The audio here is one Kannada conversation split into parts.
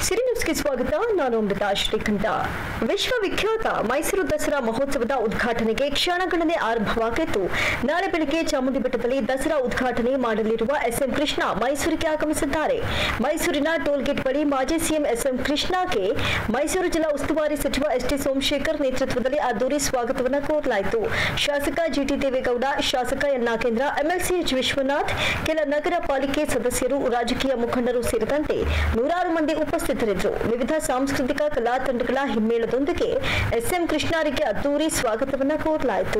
ಸಿರಿ ನ್ಯೂಸ್ಗೆ ಸ್ವಾಗತ ನಾನು ಅಮೃತ ಶ್ರೀಕಂಠ ವಿಶ್ವವಿಖ್ಯಾತ ಮೈಸೂರು ದಸರಾ ಮಹೋತ್ಸವದ ಉದ್ಘಾಟನೆಗೆ ಕ್ಷಣಗಣನೆ ಆರಂಭವಾಗಿದ್ದು ನಾಳೆ ಬೆಳಗ್ಗೆ ಚಾಮುಂಡಿ ಬೆಟ್ಟದಲ್ಲಿ ದಸರಾ ಉದ್ಘಾಟನೆ ಮಾಡಲಿರುವ ಎಸ್ಎಂ ಕೃಷ್ಣ ಮೈಸೂರಿಗೆ ಆಗಮಿಸಿದ್ದಾರೆ ಮೈಸೂರಿನ ಟೋಲ್ಗೇಟ್ ಬಳಿ ಮಾಜಿ ಸಿಎಂ ಎಸ್ಎಂ ಕೃಷ್ಣಗೆ ಮೈಸೂರು ಜಿಲ್ಲಾ ಉಸ್ತುವಾರಿ ಸಚಿವ ಎಸ್ಟಿ ಸೋಮಶೇಖರ್ ನೇತೃತ್ವದಲ್ಲಿ ಅದ್ದೂರಿ ಸ್ವಾಗತವನ್ನು ಕೋರಲಾಯಿತು ಶಾಸಕ ಜಿಟಿ ದೇವೇಗೌಡ ಶಾಸಕ ಎನ್ ನಾಗೇಂದ್ರ ಎಂಎಲ್ಸಿ ಎಚ್ ವಿಶ್ವನಾಥ್ ಕೆಲ ನಗರ ಪಾಲಿಕೆ ಸದಸ್ಯರು ರಾಜಕೀಯ ಮುಖಂಡರು ಸೇರಿದಂತೆ ನೂರಾರು ಮಂದಿ ಉಪಸ್ಥಿತರಿದ್ದರು ವಿವಿಧ ಸಾಂಸ್ಕೃತಿಕ ಕಲಾ ತಂಡಗಳ ಹಿಮ್ಮೇಳದೊಂದಿಗೆ ಎಸ್ಎಂ ಕೃಷ್ಣರಿಗೆ ಅದ್ದೂರಿ ಸ್ವಾಗತವನ್ನು ಕೋರಲಾಯಿತು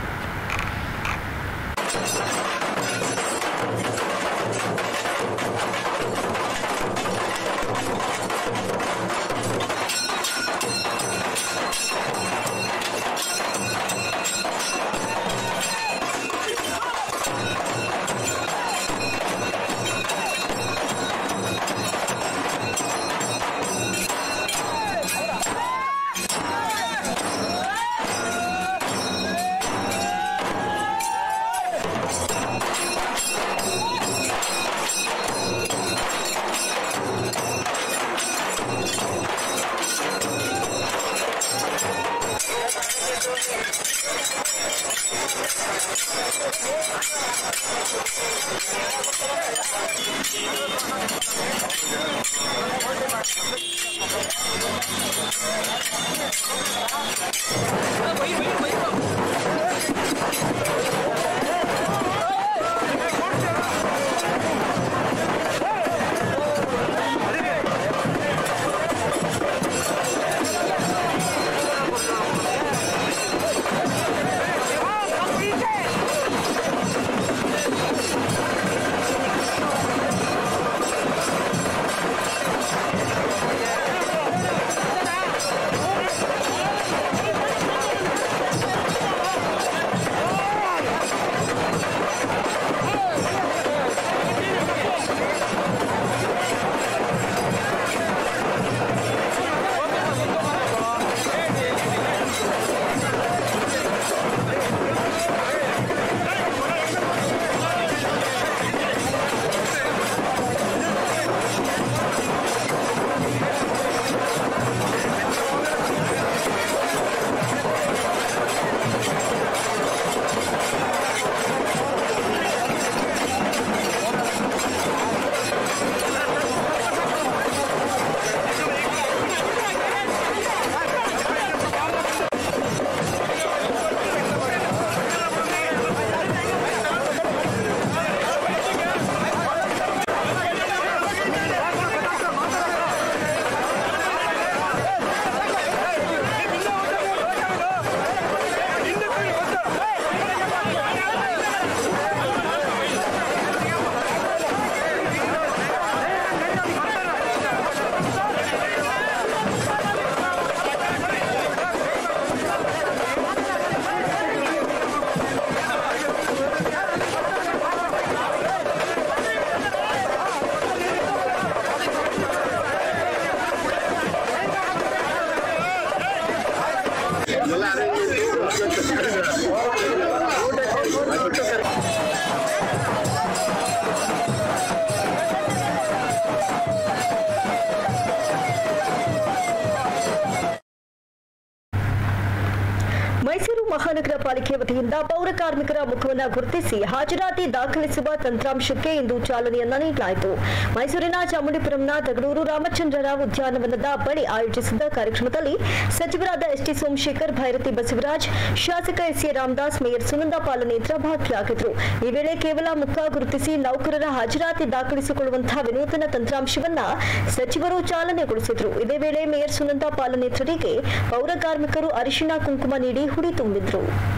ಮೈಸೂರು ಮಹಾನಗರ ಪಾಲಿಕೆ ವತಿಯಿಂದ ಪೌರ ಕಾರ್ಮಿಕರ ಮುಖವನ್ನು ಗುರುತಿಸಿ ಹಾಜರಾತಿ ದಾಖಲಿಸುವ ತಂತ್ರಾಂಶಕ್ಕೆ ಇಂದು ಚಾಲನೆಯನ್ನ ನೀಡಲಾಯಿತು ಮೈಸೂರಿನ ಚಾಮುಂಡಿಪುರಂನ ತಗಡೂರು ರಾಮಚಂದ್ರರಾವ್ ಉದ್ಯಾನವನದ ಬಳಿ ಆಯೋಜಿಸಿದ್ದ ಕಾರ್ಯಕ್ರಮದಲ್ಲಿ ಸಚಿವರಾದ ಎಸ್ಟಿ ಸೋಮಶೇಖರ್ ಭೈರತಿ ಬಸವರಾಜ್ ಶಾಸಕ ಎಸ್ ಎ ರಾಮದಾಸ್ ಮೇಯರ್ ಸುನಂದ ಪಾಲನೇತ್ರ ಭಾಗಿಯಾಗಿದ್ರು ಈ ವೇಳೆ ಕೇವಲ ಮುಖ ಗುರುತಿಸಿ ನೌಕರರ ಹಾಜರಾತಿ ದಾಖಲಿಸಿಕೊಳ್ಳುವಂತಹ ವಿನೂತನ ತಂತ್ರಾಂಶವನ್ನ ಸಚಿವರು ಚಾಲನೆಗೊಳಿಸಿದ್ರು ಇದೇ ವೇಳೆ ಮೇಯರ್ ಸುನಂದ ಪಾಲನೇತ್ರರಿಗೆ ಪೌರ ಕಾರ್ಮಿಕರು ಅರಿಶಿನ ಕುಂಕುಮ ನೀಡಿ ಹುಡಿ ತುಂಬಿದ್ರು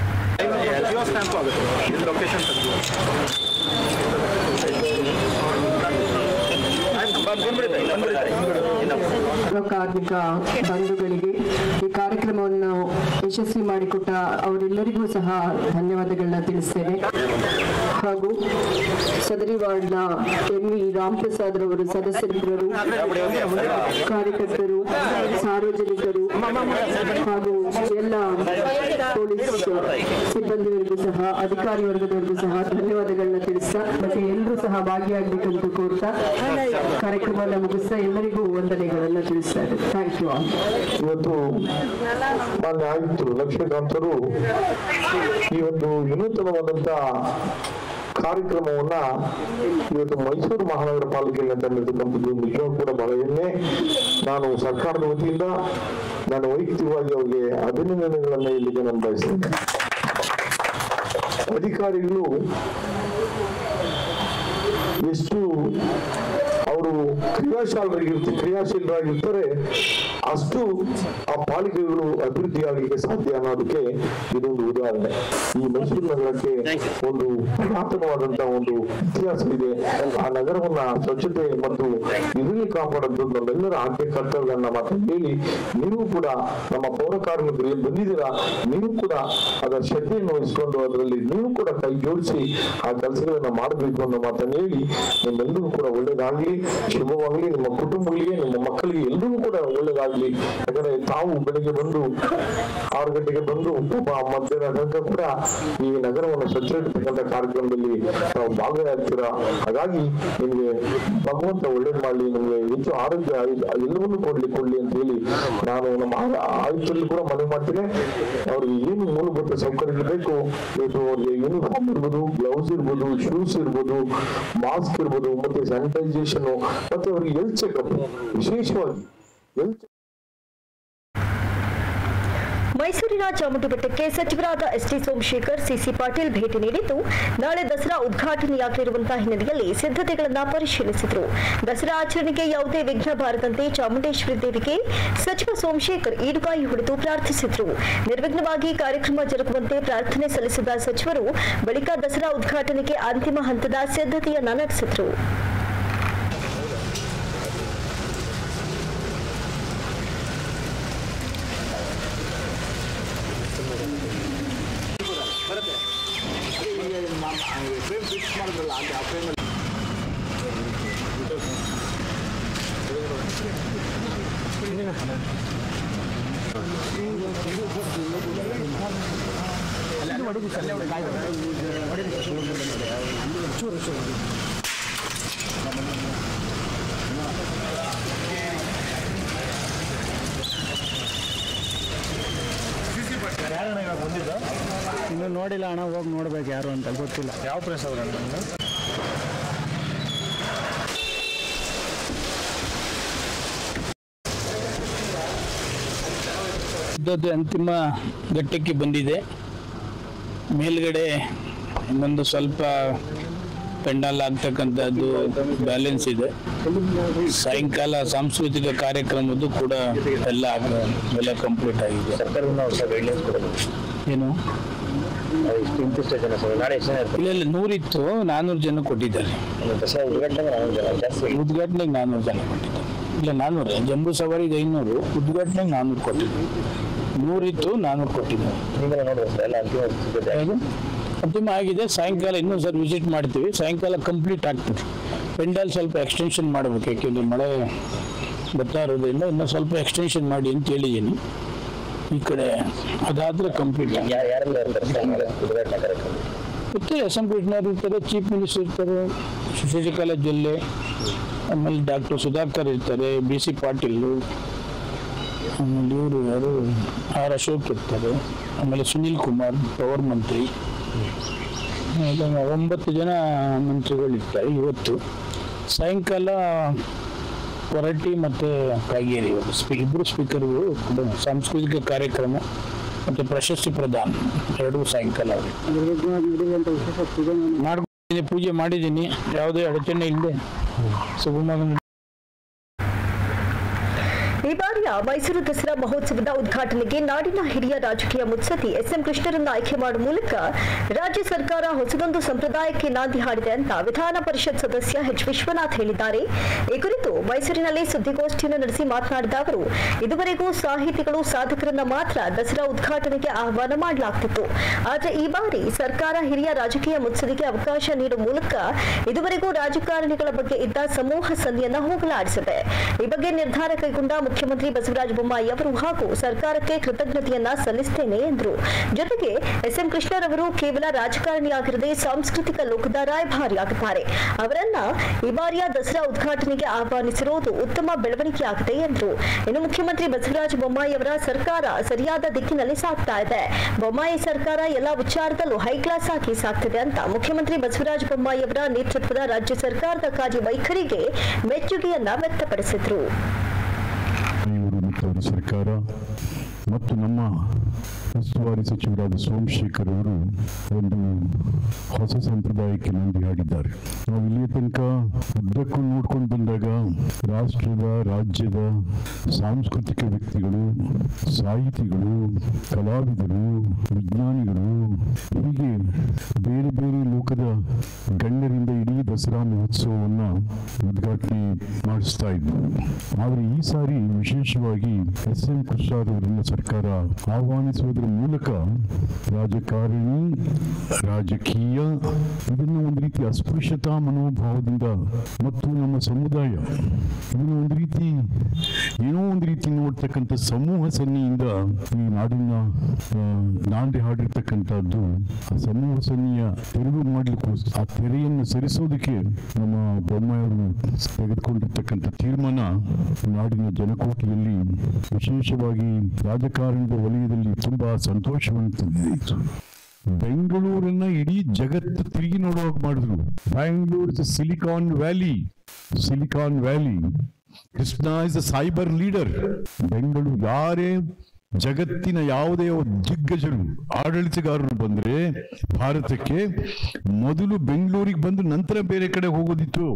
ಜಿಯೋ ಸ್ಟ್ಯಾಂಪ್ ಆಗುತ್ತೆ ಇದು ಲೊಕೇಶನ್ ತೆಗೆದು ಆಯ್ತು ಬಂದ್ಬಿಡುತ್ತೆ ಬಂದ್ಬಿಡುತ್ತೆ ಇನ್ನು ಪೌರ ಕಾರ್ಮಿಕ ಬಂಧುಗಳಿಗೆ ಈ ಕಾರ್ಯಕ್ರಮವನ್ನು ಯಶಸ್ವಿ ಮಾಡಿಕೊಟ್ಟ ಅವರೆಲ್ಲರಿಗೂ ಸಹ ಧನ್ಯವಾದಗಳನ್ನ ತಿಳಿಸ್ತೇನೆ ಹಾಗೂ ಸದರಿ ವಾರ್ಡ್ನ ಎಂ ವಿ ರಾಮ್ ಪ್ರಸಾದ್ ರವರು ಸದಸ್ಯರಿದ್ದರು ಕಾರ್ಯಕರ್ತರು ಸಾರ್ವಜನಿಕರು ಹಾಗೂ ಎಲ್ಲ ಪೊಲೀಸ್ ಸಿಬ್ಬಂದಿವರಿಗೂ ಸಹ ಅಧಿಕಾರಿ ವರ್ಗದವರಿಗೂ ಸಹ ಧನ್ಯವಾದಗಳನ್ನ ತಿಳಿಸ್ತಾ ಮತ್ತೆ ಎಲ್ಲರೂ ಸಹ ಭಾಗಿಯಾಗಬೇಕಂತ ಕೋರ್ತಾ ಕಾರ್ಯಕ್ರಮವನ್ನು ಮುಗಿಸ್ತಾ ಎಲ್ಲರಿಗೂ ವಂದನೆಗಳನ್ನ ತಿಳಿಸ್ತಾ ಇದ್ದಾರೆ ಥ್ಯಾಂಕ್ ಯು ಆಲ್ ಇವತ್ತು ಮಾನ್ಯ ಆಯುಕ್ತರು ಲಕ್ಷ್ಮೀಕಾಂತರು ಈ ಒಂದು ವಿನೂತನವಾದಂತ ಕಾರ್ಯಕ್ರಮವನ್ನ ಇವತ್ತು ಮೈಸೂರು ಮಹಾನಗರ ಪಾಲಿಕೆಯಲ್ಲಿ ತಂದಿರ್ತಕ್ಕಂಥದ್ದು ನಿಜವೂ ಕೂಡ ಬಹಳ ಹೆಮ್ಮೆ ನಾನು ಸರ್ಕಾರದ ವತಿಯಿಂದ ನಾನು ವೈಯಕ್ತಿಕವಾಗಿ ಅವರಿಗೆ ಅಭಿನಂದನೆಗಳನ್ನ ಇಲ್ಲಿಗೆ ನಾನು ಬಯಸ್ತೇನೆ ಅಧಿಕಾರಿಗಳು ಎಷ್ಟು ಅವರು ಕ್ರಿಯಾಶಾಲರಾಗಿರ್ತಾರೆ ಕ್ರಿಯಾಶೀಲರಾಗಿರ್ತಾರೆ ಅಷ್ಟು ಆ ಪಾಲಿಕೆಗಳು ಅಭಿವೃದ್ಧಿ ಆಗಲಿಕ್ಕೆ ಸಾಧ್ಯ ಅನ್ನೋದಕ್ಕೆ ಇದೊಂದು ಉದಾಹರಣೆ ಈ ಮೈಸೂರು ನಗರಕ್ಕೆ ಒಂದು ಪುರಾತನವಾದಂತಹ ಒಂದು ಇತಿಹಾಸ ಇದೆ ಆ ನಗರವನ್ನ ಸ್ವಚ್ಛತೆ ಮತ್ತು ಇದರಲ್ಲಿ ಕಾಪಾಡೋದು ನಮ್ಮೆಲ್ಲರ ಆದ್ಯ ಕರ್ತವ್ಯ ಅನ್ನೋ ಮಾತನ್ನು ಹೇಳಿ ನೀವು ಕೂಡ ನಮ್ಮ ಪೌರ ಕಾರ್ಮಿಕರು ಏನ್ ಬಂದಿದ್ದೀರಾ ನೀವು ಕೂಡ ಅದರ ಶ್ರದ್ಧೆಯನ್ನು ವಹಿಸಿಕೊಂಡು ಅದರಲ್ಲಿ ನೀವು ಕೂಡ ಕೈ ಜೋಡಿಸಿ ಆ ಕೆಲಸಗಳನ್ನ ಮಾಡಬೇಕು ಅನ್ನೋ ಮಾತನ್ನು ಹೇಳಿ ನಿಮ್ಮೆಲ್ಲರಿಗೂ ಕೂಡ ಒಳ್ಳೇದಾಗ್ಲಿ ಶುಭವಾಗ್ಲಿ ನಿಮ್ಮ ಕುಟುಂಬಗಳಿಗೆ ನಿಮ್ಮ ಮಕ್ಕಳಿಗೆ ಎಲ್ರಿಗೂ ಕೂಡ ಒಳ್ಳೇದಾಗ್ಲಿ ಯಾಕಂದ್ರೆ ತಾವು ಬೆಳಿಗ್ಗೆ ಬಂದು ಆರು ಗಂಟೆಗೆ ಬಂದು ಒಬ್ಬ ಮಧ್ಯಾಹ್ನ ತನಕ ಕೂಡ ಈ ನಗರವನ್ನು ಸ್ವಚ್ಛ ಇಡ್ತಕ್ಕಂಥ ಕಾರ್ಯಕ್ರಮದಲ್ಲಿ ತಾವು ಭಾಗಿಯಾಗ್ತೀರಾ ಹಾಗಾಗಿ ನಿಮ್ಗೆ ಭಗವಂತ ಒಳ್ಳೇದ್ ಮಾಡ್ಲಿ ನಿಮ್ಗೆ ಹೆಚ್ಚು ಆರೋಗ್ಯ ಆಯು- ಎಲ್ಲವನ್ನೂ ಕೊಡ್ಲಿ ಕೊಡ್ಲಿ ಅಂತ ಹೇಳಿ ನಾನು ನಮ್ಮ ಆ- ಆಯುಕ್ತರಲ್ಲಿ ಕೂಡ ಮನವಿ ಮಾಡ್ತೀನಿ ಅವ್ರಿಗೆ ಏನು ಮೂಲಭೂತ ಸೌಕರ್ಯಗಳು ಬೇಕು ಇವತ್ತು ಅವ್ರಿಗೆ ಯೂನಿಫಾರ್ಮ್ ಇರ್ಬೋದು ಗ್ಲೌಸ್ ಇರ್ಬೋದು ಶೂಸ್ ಇರ್ಬೋದು ಮಾಸ್ಕ್ ಇರ್ಬೋದು ಮತ್ತೆ ಸ್ಯಾನಿಟೈಸೇಷನ್ ಮತ್ತೆ ಅವ್ರಿಗೆ ಹೆಲ್ತ್ ಚೆಕಪ್ ವಿಶೇಷವಾಗಿ ಹೆಲ್ತ್ ಮೈಸೂರಿನ ಚಾಮುಂಡಿ ಬೆಟ್ಟಕ್ಕೆ ಸಚಿವರಾದ ಎಸ್ ಟಿ ಸೋಮಶೇಖರ್ ಸಿಸಿ ಪಾಟೀಲ್ ಭೇಟಿ ನೀಡಿದ್ದು ನಾಳೆ ದಸರಾ ಉದ್ಘಾಟನೆಯಾಗಲಿರುವಂತಹ ಹಿನ್ನೆಲೆಯಲ್ಲಿ ಸಿದ್ಧತೆಗಳನ್ನು ಪರಿಶೀಲಿಸಿದರು ದಸರಾ ಆಚರಣೆಗೆ ಯಾವುದೇ ವಿಘ್ನ ಬಾರದಂತೆ ಚಾಮುಂಡೇಶ್ವರಿ ದೇವಿಗೆ ಸಚಿವ ಸೋಮಶೇಖರ್ ಈಡುಗಾಯಿ ಹೊಡೆದು ಪ್ರಾರ್ಥಿಸಿದರು ನಿರ್ವಿಘ್ನವಾಗಿ ಕಾರ್ಯಕ್ರಮ ಜರುಗುವಂತೆ ಪ್ರಾರ್ಥನೆ ಸಲ್ಲಿಸಿದ ಸಚಿವರು ಬಳಿಕ ದಸರಾ ಉದ್ಘಾಟನೆಗೆ ಅಂತಿಮ ಹಂತದ ಸಿದ್ಧತೆಯನ್ನ ನಡೆಸಿದರು ಇನ್ನು ನೋಡಿಲ್ಲ ಅಣ್ಣ ಹೋಗಿ ನೋಡ್ಬೇಕು ಯಾರು ಅಂತ ಗೊತ್ತಿಲ್ಲ ಯಾವ ಪ್ಲೇಸ್ ಅದ್ರ ಯುದ್ಧದ ಅಂತಿಮ ಘಟ್ಟಕ್ಕೆ ಬಂದಿದೆ ಮೇಲ್ಗಡೆ ಇನ್ನೊಂದು ಸ್ವಲ್ಪ ಪೆಂಡಾಲ್ ಆಗ್ತಕ್ಕಂಥದ್ದು ಬ್ಯಾಲೆನ್ಸ್ ಇದೆ ಸಾಯಂಕಾಲ ಸಾಂಸ್ಕೃತಿಕ ಕಾರ್ಯಕ್ರಮದ್ದು ಕೂಡ ಎಲ್ಲ ಆಗ- ಎಲ್ಲ ಕಂಪ್ಲೀಟ್ ಆಗಿದೆ ಏನು ಇಂತಿಷ್ಟು ಜನ ಸರ್ ನಾಳೆ ಎಷ್ಟು ಜನ ಇರ್ತಾರೆ ಇಲ್ಲ ಇಲ್ಲ ನೂರಿತ್ತು ನಾನ್ನೂರು ಜನ ಕೊಟ್ಟಿದ್ದಾರೆ ದಸರಾ ಉದ್ಘಾಟನೆಗೆ ನಾವು ಜನ ಜಾಸ್ತಿ ಉದ್ಘಾಟನೆಗೆ ನಾನ್ನೂರು ಜನ ಕೊಟ್ಟಿದ್ದಾರೆ ಇಲ್ಲ ನಾನ್ನೂರು ಜಂಬೂ ಸವಾರಿಗೆ ಐನೂರು ಉದ್ಘಾಟನೆಗೆ ನಾನ್ನೂರು ಕೊಟ್ಟಿದ್ದಾರೆ ನೂರಿತ್ತು ನಾನ್ನೂರು ಕೊಟ್ಟಿದ್ದಾರೆ ನೀವೆಲ್ಲ ನೋಡಿದ್ರೆ ಸರ್ ಎಲ್ಲ ಅಂತಿಮ ಸಿದ್ಧತೆ ಯಾವುದು ಅಂತಿಮ ಆಗಿದೆ ಸಾಯಂಕಾಲ ಇನ್ನೊಂದು ಸರ್ ವಿಸಿಟ್ ಮಾಡ್ತೀವಿ ಸಾಯಂಕಾಲ ಕಂಪ್ಲೀಟ್ ಆಗ್ತದೆ ಪೆಂಡಾಲ್ ಸ್ವಲ್ಪ ಎಕ್ಸ್ಟೆನ್ಷನ್ ಮಾಡಬೇಕು ಯಾಕೆಂದರೆ ಮಳೆ ಬರ್ತಾ ಇರೋದ್ರಿಂದ ಇನ್ನೂ ಸ್ವಲ್ಪ ಎಕ್ಸ್ಟೆನ್ಷನ್ ಮಾಡಿ ಅಂತ ಹೇಳಿದ್ದೀನಿ ಈ ಕಡೆ ಅದಾದರೆ ಕಂಪ್ಲೀಟ್ ಆಗಿದೆ ಯಾರು ಯಾರೆಲ್ಲ ಇರ್ತಾರೆ ಸರ್ ನಾಳೆ ಉದ್ಘಾಟನಾ ಕಾರ್ಯಕ್ರಮ ಇರ್ತಾರೆ ಅಸೆಂಬ್ಲಿನವ್ರು ಇರ್ತಾರೆ ಚೀಫ್ ಮಿನಿಸ್ಟರ್ ಇರ್ತಾರೆ ಶಶಿಕಲಾ ಜೊಲ್ಲೆ ಆಮೇಲೆ ಡಾಕ್ಟರ್ ಸುಧಾಕರ್ ಇರ್ತಾರೆ ಬಿ ಸಿ ಪಾಟೀಲ್ ಆಮೇಲೆ ಇವರು ಯಾರು ಆರ್ ಅಶೋಕ್ ಇರ್ತಾರೆ ಆಮೇಲೆ ಸುನೀಲ್ ಕುಮಾರ್ ಪವರ್ ಮಂತ್ರಿ ಆಮೇಲೆ ಒಂಬತ್ತು ಜನ ಮಂತ್ರಿಗಳಿರ್ತಾರೆ ಇವತ್ತು ಸಾಯಂಕಾಲ ಹೊರಟ್ಟಿ ಮತ್ತು ಕಾಗೇರಿ ಅವರು ಸ್ಪೀ ಇಬ್ಬರು ಸ್ಪೀಕರ್ಗಳು ಕೂಡ ಸಾಂಸ್ಕೃತಿಕ ಕಾರ್ಯಕ್ರಮ ಮತ್ತು ಪ್ರಶಸ್ತಿ ಪ್ರದಾನ ಎರಡೂ ಸಾಯಂಕಾಲ ಅವರಿಗೆ ಮಾಡ್ಕೊಂಡಿದ್ದೀನಿ ಪೂಜೆ ಮಾಡಿದ್ದೀನಿ ಯಾವುದೇ ಅಡಚಣೆ ಇಲ್ಲದೆ ಸುಗಮ ಈ ಬಾರಿಯ ವಾರ ಮೈಸೂರು ದಸರಾ ಮಹೋತ್ಸವದ ಉದ್ಘಾಟನೆಗೆ ನಾಡಿನ ಹಿರಿಯ ರಾಜಕೀಯ ಮುತ್ಸದ್ದಿ ಎಸ್ಎಂ ಕೃಷ್ಣರನ್ನು ಆಯ್ಕೆ ಮಾಡುವ ಮೂಲಕ ರಾಜ್ಯ ಸರ್ಕಾರ ಹೊಸದೊಂದು ಸಂಪ್ರದಾಯಕ್ಕೆ ನಾಂದಿ ಹಾಡಿದೆ ಅಂತ ವಿಧಾನ ಪರಿಷತ್ ಸದಸ್ಯ ಎಚ್ ವಿಶ್ವನಾಥ್ ಹೇಳಿದ್ದಾರೆ ಈ ಕುರಿತು ಮೈಸೂರಿನಲ್ಲಿ ಸುದ್ದಿಗೋಷ್ಠಿಯನ್ನು ನಡೆಸಿ ಮಾತನಾಡಿದ ಅವರು ಇದುವರೆಗೂ ಸಾಹಿತಿಗಳು ಸಾಧಕರನ್ನ ಮಾತ್ರ ದಸರಾ ಉದ್ಘಾಟನೆಗೆ ಆಹ್ವಾನ ಮಾಡಲಾಗ್ತಿತ್ತು ಆದರೆ ಈ ಬಾರಿ ಸರ್ಕಾರ ಹಿರಿಯ ರಾಜಕೀಯ ಮುತ್ಸದಿಗೆ ಅವಕಾಶ ನೀಡುವ ಮೂಲಕ ಇದುವರೆಗೂ ರಾಜಕಾರಣಿಗಳ ಬಗ್ಗೆ ಇದ್ದ ಸಮೂಹ ಸಂಧಿಯನ್ನ ಹೋಗಲಾಡಿಸಿದೆ ಈ ಬಗ್ಗೆ ನಿರ್ಧಾರ ಕೈಗೊಂಡ ಮುಖ್ಯಮಂತ್ರಿ ಬಸವರಾಜ ಬೊಮ್ಮಾಯಿ ಅವರು ಹಾಗೂ ಸರ್ಕಾರಕ್ಕೆ ಕೃತಜ್ಞತೆಯನ್ನ ಸಲ್ಲಿಸುತ್ತೇನೆ ಎಂದರು ಜೊತೆಗೆ ಎಸ್ಎಂ ಕೃಷ್ಣರವರು ಕೇವಲ ರಾಜಕಾರಣಿಯಾಗಿರದೆ ಸಾಂಸ್ಕೃತಿಕ ಲೋಕದ ರಾಯಭಾರಿಯಾಗಿದ್ದಾರೆ ಅವರನ್ನ ಈ ಬಾರಿಯ ದಸರಾ ಉದ್ಘಾಟನೆಗೆ ಆಹ್ವಾನಿಸಿರುವುದು ಉತ್ತಮ ಬೆಳವಣಿಗೆಯಾಗಿದೆ ಎಂದರು ಇನ್ನು ಮುಖ್ಯಮಂತ್ರಿ ಬಸವರಾಜ ಬೊಮ್ಮಾಯಿ ಅವರ ಸರ್ಕಾರ ಸರಿಯಾದ ದಿಕ್ಕಿನಲ್ಲಿ ಸಾಗ್ತಾ ಇದೆ ಬೊಮ್ಮಾಯಿ ಸರ್ಕಾರ ಎಲ್ಲಾ ವಿಚಾರದಲ್ಲೂ ಹೈಕ್ಲಾಸ್ ಆಗಿ ಸಾಗ್ತಿದೆ ಅಂತ ಮುಖ್ಯಮಂತ್ರಿ ಬಸವರಾಜ ಬೊಮ್ಮಾಯಿ ಅವರ ನೇತೃತ್ವದ ರಾಜ್ಯ ಸರ್ಕಾರದ ಕಾರ್ಯವೈಖರಿಗೆ ಮೆಚ್ಚುಗೆಯನ್ನ ವ್ಯಕ್ತಪಡಿಸಿದ್ರು ಇವರು ಮತ್ತು ಅವರ ಸರ್ಕಾರ ಮತ್ತು ನಮ್ಮ ಉಸ್ತುವಾರಿ ಸಚಿವರಾದ ಸೋಮಶೇಖರ್ ಅವರು ಒಂದು ಹೊಸ ಸಂಪ್ರದಾಯಕ್ಕೆ ನಾಂದಿ ಹಾಡಿದ್ದಾರೆ ನಾವು ಇಲ್ಲಿಯ ತನಕ ಉದ್ದಕ್ಕೂ ನೋಡ್ಕೊಂಡು ಬಂದಾಗ ರಾಷ್ಟ್ರದ ರಾಜ್ಯದ ಸಾಂಸ್ಕೃತಿಕ ವ್ಯಕ್ತಿಗಳು ಸಾಹಿತಿಗಳು ಕಲಾವಿದರು ವಿಜ್ಞಾನಿಗಳು ಹೀಗೆ ಬೇರೆ ಬೇರೆ ಲೋಕದ ಗಣ್ಯರಿಂದ ಇಡೀ ದಸರಾ ಮಹೋತ್ಸವವನ್ನ ಉದ್ಘಾಟನೆ ಮಾಡಿಸ್ತಾ ಇದ್ವು ಆದರೆ ಈ ಸಾರಿ ವಿಶೇಷವಾಗಿ ಎಸ್ ಎಂ ಕೃಷ್ಣರವರನ್ನ ಸರ್ಕಾರ ಆಹ್ವಾನಿಸುವುದರ ಮೂಲಕ ರಾಜಕಾರಣಿ ರಾಜಕೀಯ ಇದನ್ನು ಒಂದು ರೀತಿ ಅಸ್ಪೃಶ್ಯತಾ ಮನೋಭಾವದಿಂದ ಮತ್ತು ನಮ್ಮ ಸಮುದಾಯ ಇದನ್ನು ಒಂದು ರೀತಿ ಏನೋ ಒಂದು ರೀತಿ ನೋಡ್ತಕ್ಕಂಥ ಸಮೂಹ ಸನ್ನಿಯಿಂದ ಈ ನಾಡಿನ ಆ, ನಾಂದಿ ಹಾಡಿರ್ತಕ್ಕಂಥದ್ದು ಆ ಸಮೂಹ ಸನ್ನಿಯ ತೆರವು ಮಾಡಲಿಕ್ಕೋಸ್ಕರ ಆ ತೆರೆಯನ್ನು ಸರಿಸೋದಕ್ಕೆ ನಮ್ಮ ಬೊಮ್ಮಾಯಿಯವರು ತೆಗೆದುಕೊಂಡಿರ್ತಕ್ಕಂಥ ತೀರ್ಮಾನ ನಾಡಿನ ಜನಕೋಟಿಯಲ್ಲಿ ವಿಶೇಷವಾಗಿ ರಾಜಕಾರಣದ ವಲಯದಲ್ಲಿ ತುಂಬಾ ಸಂತೋಷವನ್ನು ತಂದಿದೆ ಬೆಂಗಳೂರನ್ನ ಇಡೀ ಜಗತ್ತು ತಿರುಗಿ ನೋಡುವಾಗ ಮಾಡಿದ್ರು Bangalore Silicon Valley Silicon Valley Krishna is a cyber leader Bengaluru ಯಾರೇ ಜಗತ್ತಿನ ಯಾವುದೇ ಒಬ್ಬ ದಿಗ್ಗಜರು ಆಡಳಿತಗಾರರು ಬಂದ್ರೆ ಭಾರತಕ್ಕೆ ಮೊದಲು ಬೆಂಗಳೂರಿಗೆ ಬಂದು ನಂತರ ಬೇರೆ ಕಡೆ ಹೋಗೋದಿತ್ತು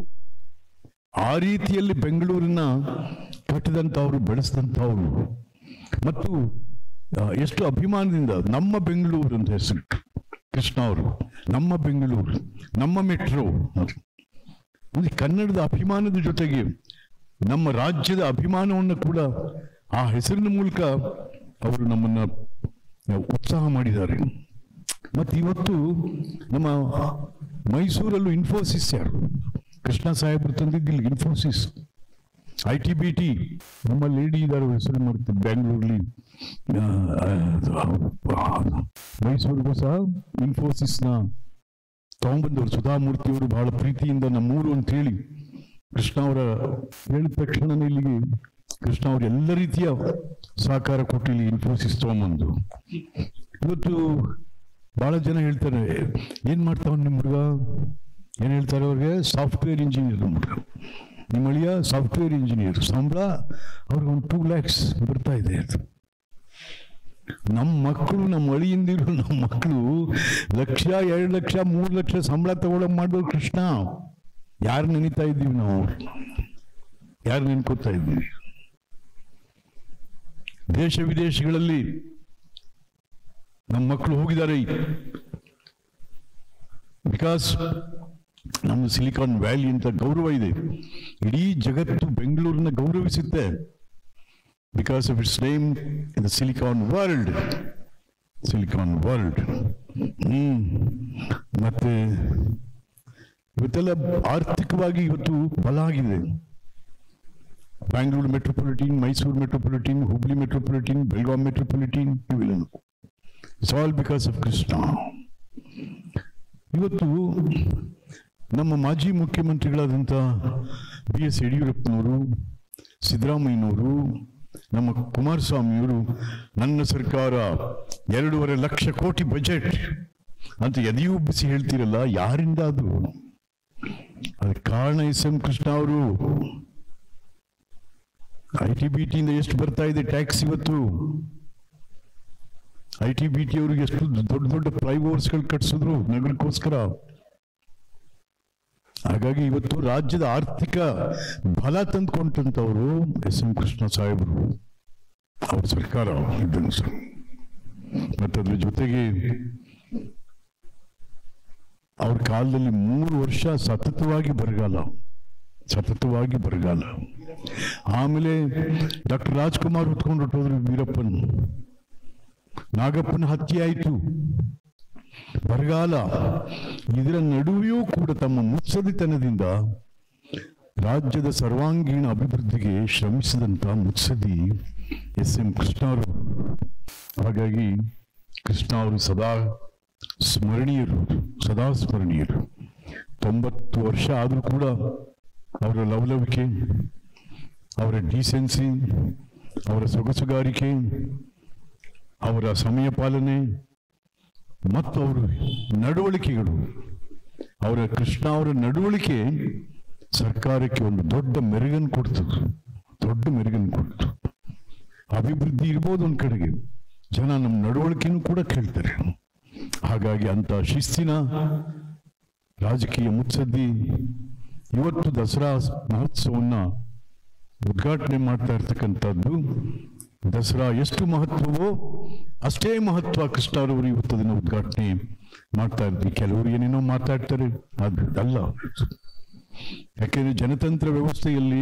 ಆ ರೀತಿಯಲ್ಲಿ ಬೆಂಗಳೂರನ್ನ ಕಟ್ಟಿದಂಥವ್ರು ಬೆಳೆಸಿದಂಥವ್ರು ಮತ್ತು ಆ, ಎಷ್ಟು ಅಭಿಮಾನದಿಂದ ನಮ್ಮ ಬೆಂಗಳೂರು ಅಂತ ಹೆಸರು ಕೃಷ್ಣ ಅವರು ನಮ್ಮ ಬೆಂಗಳೂರು ನಮ್ಮ ಮೆಟ್ರೋ ಅಂದ್ರೆ ಕನ್ನಡದ ಅಭಿಮಾನದ ಜೊತೆಗೆ ನಮ್ಮ ರಾಜ್ಯದ ಅಭಿಮಾನವನ್ನು ಕೂಡ ಆ ಹೆಸರಿನ ಮೂಲಕ ಅವರು ನಮ್ಮನ್ನ ಉತ್ಸಾಹ ಮಾಡಿದ್ದಾರೆ ಮತ್ತು ಇವತ್ತು ನಮ್ಮ ಮೈಸೂರಲ್ಲೂ ಇನ್ಫೋಸಿಸ್ ಯಾರು ಕೃಷ್ಣ ಸಾಹೇಬರು ತಂದಿದ್ದು ಇಲ್ಲಿ Infosys I T B T ನಮ್ಮ ಲೇಡಿ ಇದ್ದಾರೆ ಹೆಸರು ಮಾಡ್ತಾರೆ ಬ್ಯಾಂಗ್ಳೂರ್ಲಿ ಮೈಸೂರಿಗೂ ಸಹ ಇನ್ಫೋಸಿಸ್ನ ತಗೊಂಬಂದವರು ಸುಧಾಮೂರ್ತಿ ಅವರು ಬಹಳ ಪ್ರೀತಿಯಿಂದ ನಮ್ಮೂರು ಅಂತ ಹೇಳಿ ಕೃಷ್ಣ ಅವರ ಹೇಳಿದ ತಕ್ಷಣನೇ ಇಲ್ಲಿಗೆ ಕೃಷ್ಣ ಅವರು ಎಲ್ಲ ರೀತಿಯ ಸಹಕಾರ ಕೊಟ್ಟು ಇಲ್ಲಿ ಇನ್ಫೋಸಿಸ್ ತಗೊಂಬಂದು ಇವತ್ತು ಬಹಳ ಜನ ಹೇಳ್ತಾರೆ ಏನ್ ಮಾಡ್ತಾವ ನಿಮ್ಮ ಹುಡುಗ ಏನ್ ಹೇಳ್ತಾರೆ ಅವ್ರಿಗೆ ಸಾಫ್ಟ್ವೇರ್ ಇಂಜಿನಿಯರ್ ನಮ್ಮ ಹುಡುಗ ನಿಮ್ಮ ಅಳಿಯ ಸಾಫ್ಟ್ವೇರ್ ಇಂಜಿನಿಯರ್ ಸಂಬಳ ಅವ್ರಿಗೆ ಒಂದು ಟೂ ಲ್ಯಾಕ್ಸ್ ಬರ್ತಾ ಇದೆ ನಮ್ಮ ಮಕ್ಕಳು ನಮ್ಮ ಅಳಿಯಿಂದಿರು ನಮ್ಮ ಮಕ್ಕಳು ಲಕ್ಷ ಎರಡು ಲಕ್ಷ ಮೂರು ಲಕ್ಷ ಸಂಬಳ ತಗೊಳಕ್ ಮಾಡೋರು ಕೃಷ್ಣ ಯಾರು ನೆನೀತಾ ಇದ್ದೀವಿ ನಾವು ಯಾರು ನೆನ್ಕೋತಾ ಇದ್ದೀವಿ ದೇಶ ವಿದೇಶಗಳಲ್ಲಿ ನಮ್ಮ ಮಕ್ಕಳು ಹೋಗಿದ್ದಾರೆ ಬಿಕಾಸ್ ನಮ್ಮ ಸಿಲಿಕಾನ್ ವ್ಯಾಲಿ ಅಂತ ಗೌರವ ಇದೆ ಇಡೀ ಜಗತ್ತು ಬೆಂಗಳೂರನ್ನ ಗೌರವಿಸುತ್ತೆ because of its name in the silicon world silicon world hmm ಮತ್ತೆ ಇವತ್ತೆಲ್ಲ ಆರ್ಥಿಕವಾಗಿ ಇವತ್ತು ಬಲ ಆಗಿದೆ Bangalore metropolitan Mysuru metropolitan Hubli metropolitan Belgaum metropolitan ಇವೆಲ್ಲ it's all because of Krishna ಇವತ್ತು ನಮ್ಮ ಮಾಜಿ ಮುಖ್ಯಮಂತ್ರಿಗಳಾದಂಥ ಬಿ ಎಸ್ ಯಡಿಯೂರಪ್ಪನವರು ಸಿದ್ದರಾಮಯ್ಯನವರು ನಮ್ಮ ಕುಮಾರಸ್ವಾಮಿಯವರು ನನ್ನ ಸರ್ಕಾರ ಎರಡೂವರೆ ಲಕ್ಷ ಕೋಟಿ ಬಜೆಟ್ ಅಂತ ಎದೆಯುಬ್ಬಿಸಿ ಹೇಳ್ತೀರಲ್ಲ ಯಾರಿಂದ ಅದು ಅದಕ್ಕೆ ಕಾರಣ ಎಸ್ ಎಂ ಕೃಷ್ಣ ಅವರು ಐ ಟಿ ಬಿ ಟಿಯಿಂದ ಎಷ್ಟು ಬರ್ತಾ ಇದೆ ಟ್ಯಾಕ್ಸ್ ಇವತ್ತು ಐ ಟಿ ಬಿ ಟಿ ಅವ್ರಿಗೆ ಎಷ್ಟು ದೊಡ್ಡ ದೊಡ್ಡ ಫ್ಲೈಓವರ್ಸ್ಗಳು ಕಟ್ಸಿದ್ರು ನಗರಕ್ಕೋಸ್ಕರ ಹಾಗಾಗಿ ಇವತ್ತು ರಾಜ್ಯದ ಆರ್ಥಿಕ ಬಲ ತಂದ್ಕೊಂಡಂತವರು ಎಸ್ ಎಂ ಕೃಷ್ಣ ಸಾಹೇಬರು ಅವ್ರ ಸರ್ಕಾರ ಇದ್ದನು ಸರ್ ಮತ್ತದ್ರ ಜೊತೆಗೆ ಅವ್ರ ಕಾಲದಲ್ಲಿ ಮೂರು ವರ್ಷ ಸತತವಾಗಿ ಬರಗಾಲ ಸತತವಾಗಿ ಬರಗಾಲ ಆಮೇಲೆ ಡಾಕ್ಟರ್ ರಾಜ್ಕುಮಾರ್ ಹೊತ್ಕೊಂಡು ಹೊಟ್ಟೋದ್ರು ವೀರಪ್ಪನ್ ನಾಗಪ್ಪನ ಹತ್ಯೆ ಆಯಿತು ಬರಗಾಲ ಇದರ ನಡುವೆಯೂ ಕೂಡ ತಮ್ಮ ಮುತ್ಸದಿತನದಿಂದ ರಾಜ್ಯದ ಸರ್ವಾಂಗೀಣ ಅಭಿವೃದ್ಧಿಗೆ ಶ್ರಮಿಸಿದಂತ ಮುತ್ಸದಿ ಎಸ್ ಎಂ ಕೃಷ್ಣ ಅವರು ಹಾಗಾಗಿ ಕೃಷ್ಣ ಅವರು ಸದಾ ಸ್ಮರಣೀಯರು ಸದಾ ಸ್ಮರಣೀಯರು ತೊಂಬತ್ತು ವರ್ಷ ಆದರೂ ಕೂಡ ಅವರ ಲವಲವಿಕೆ ಅವರ ಡೀಸೆನ್ಸಿ ಅವರ ಸೊಗಸುಗಾರಿಕೆ ಅವರ ಸಮಯ ಪಾಲನೆ ಮತ್ತು ಅವರ ನಡವಳಿಕೆಗಳು ಅವರ ಕೃಷ್ಣ ಅವರ ನಡವಳಿಕೆ ಸರ್ಕಾರಕ್ಕೆ ಒಂದು ದೊಡ್ಡ ಮೆರುಗನ್ನು ಕೊಡ್ತು ದೊಡ್ಡ ಮೆರುಗನ್ನು ಕೊಡ್ತು ಅಭಿವೃದ್ಧಿ ಇರ್ಬೋದು ಒಂದ್ ಕಡೆಗೆ ಜನ ನಮ್ಮ ನಡವಳಿಕೆನೂ ಕೂಡ ಕೇಳ್ತಾರೆ ಹಾಗಾಗಿ ಅಂತ ಶಿಸ್ತಿನ ರಾಜಕೀಯ ಮುತ್ಸದ್ದಿ ಇವತ್ತು ದಸರಾ ಮಹೋತ್ಸವನ್ನ ಉದ್ಘಾಟನೆ ಮಾಡ್ತಾ ಇರ್ತಕ್ಕಂಥದ್ದು ದಸರಾ ಎಷ್ಟು ಮಹತ್ವವೋ ಅಷ್ಟೇ ಮಹತ್ವ ಕೃಷ್ಣರವರು ಇವತ್ತು ಅದನ್ನು ಉದ್ಘಾಟನೆ ಮಾಡ್ತಾ ಇರ್ತೀವಿ ಕೆಲವರು ಏನೇನೋ ಮಾತಾಡ್ತಾರೆ ಅದು ಅಲ್ಲ ಯಾಕೆಂದ್ರೆ ಜನತಂತ್ರ ವ್ಯವಸ್ಥೆಯಲ್ಲಿ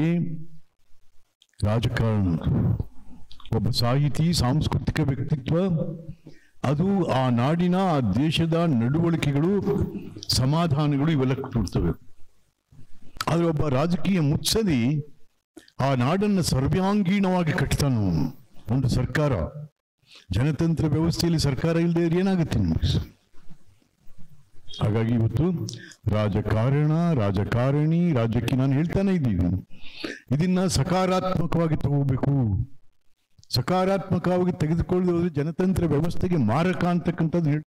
ರಾಜಕಾರಣ ಒಬ್ಬ ಸಾಹಿತಿ ಸಾಂಸ್ಕೃತಿಕ ವ್ಯಕ್ತಿತ್ವ ಅದು ಆ ನಾಡಿನ ಆ ದೇಶದ ನಡವಳಿಕೆಗಳು ಸಮಾಧಾನಗಳು ಇವೆಲ್ಲ ಕೊಡ್ತವೆ ಆದ್ರೆ ಒಬ್ಬ ರಾಜಕೀಯ ಮುತ್ಸದಿ ಆ ನಾಡನ್ನು ಸರ್ವಾಂಗೀಣವಾಗಿ ಕಟ್ತಾನು ಒಂದು ಸರ್ಕಾರ ಜನತಂತ್ರ ವ್ಯವಸ್ಥೆಯಲ್ಲಿ ಸರ್ಕಾರ ಇಲ್ಲದೆ ಇದ್ರೆ ಏನಾಗುತ್ತೆ ನಿಮಗೆ ಹಾಗಾಗಿ ಇವತ್ತು ರಾಜಕಾರಣ ರಾಜಕಾರಣಿ ರಾಜ್ಯಕ್ಕೆ ನಾನು ಹೇಳ್ತಾನೆ ಇದ್ದೀನಿ ಇದನ್ನ ಸಕಾರಾತ್ಮಕವಾಗಿ ತಗೋಬೇಕು ಸಕಾರಾತ್ಮಕವಾಗಿ ತೆಗೆದುಕೊಳ್ಳದೆ ಹೋದ್ರೆ ಜನತಂತ್ರ ವ್ಯವಸ್ಥೆಗೆ ಮಾರಕ ಅಂತಕ್ಕಂಥದ್ದು ಹೇಳ್-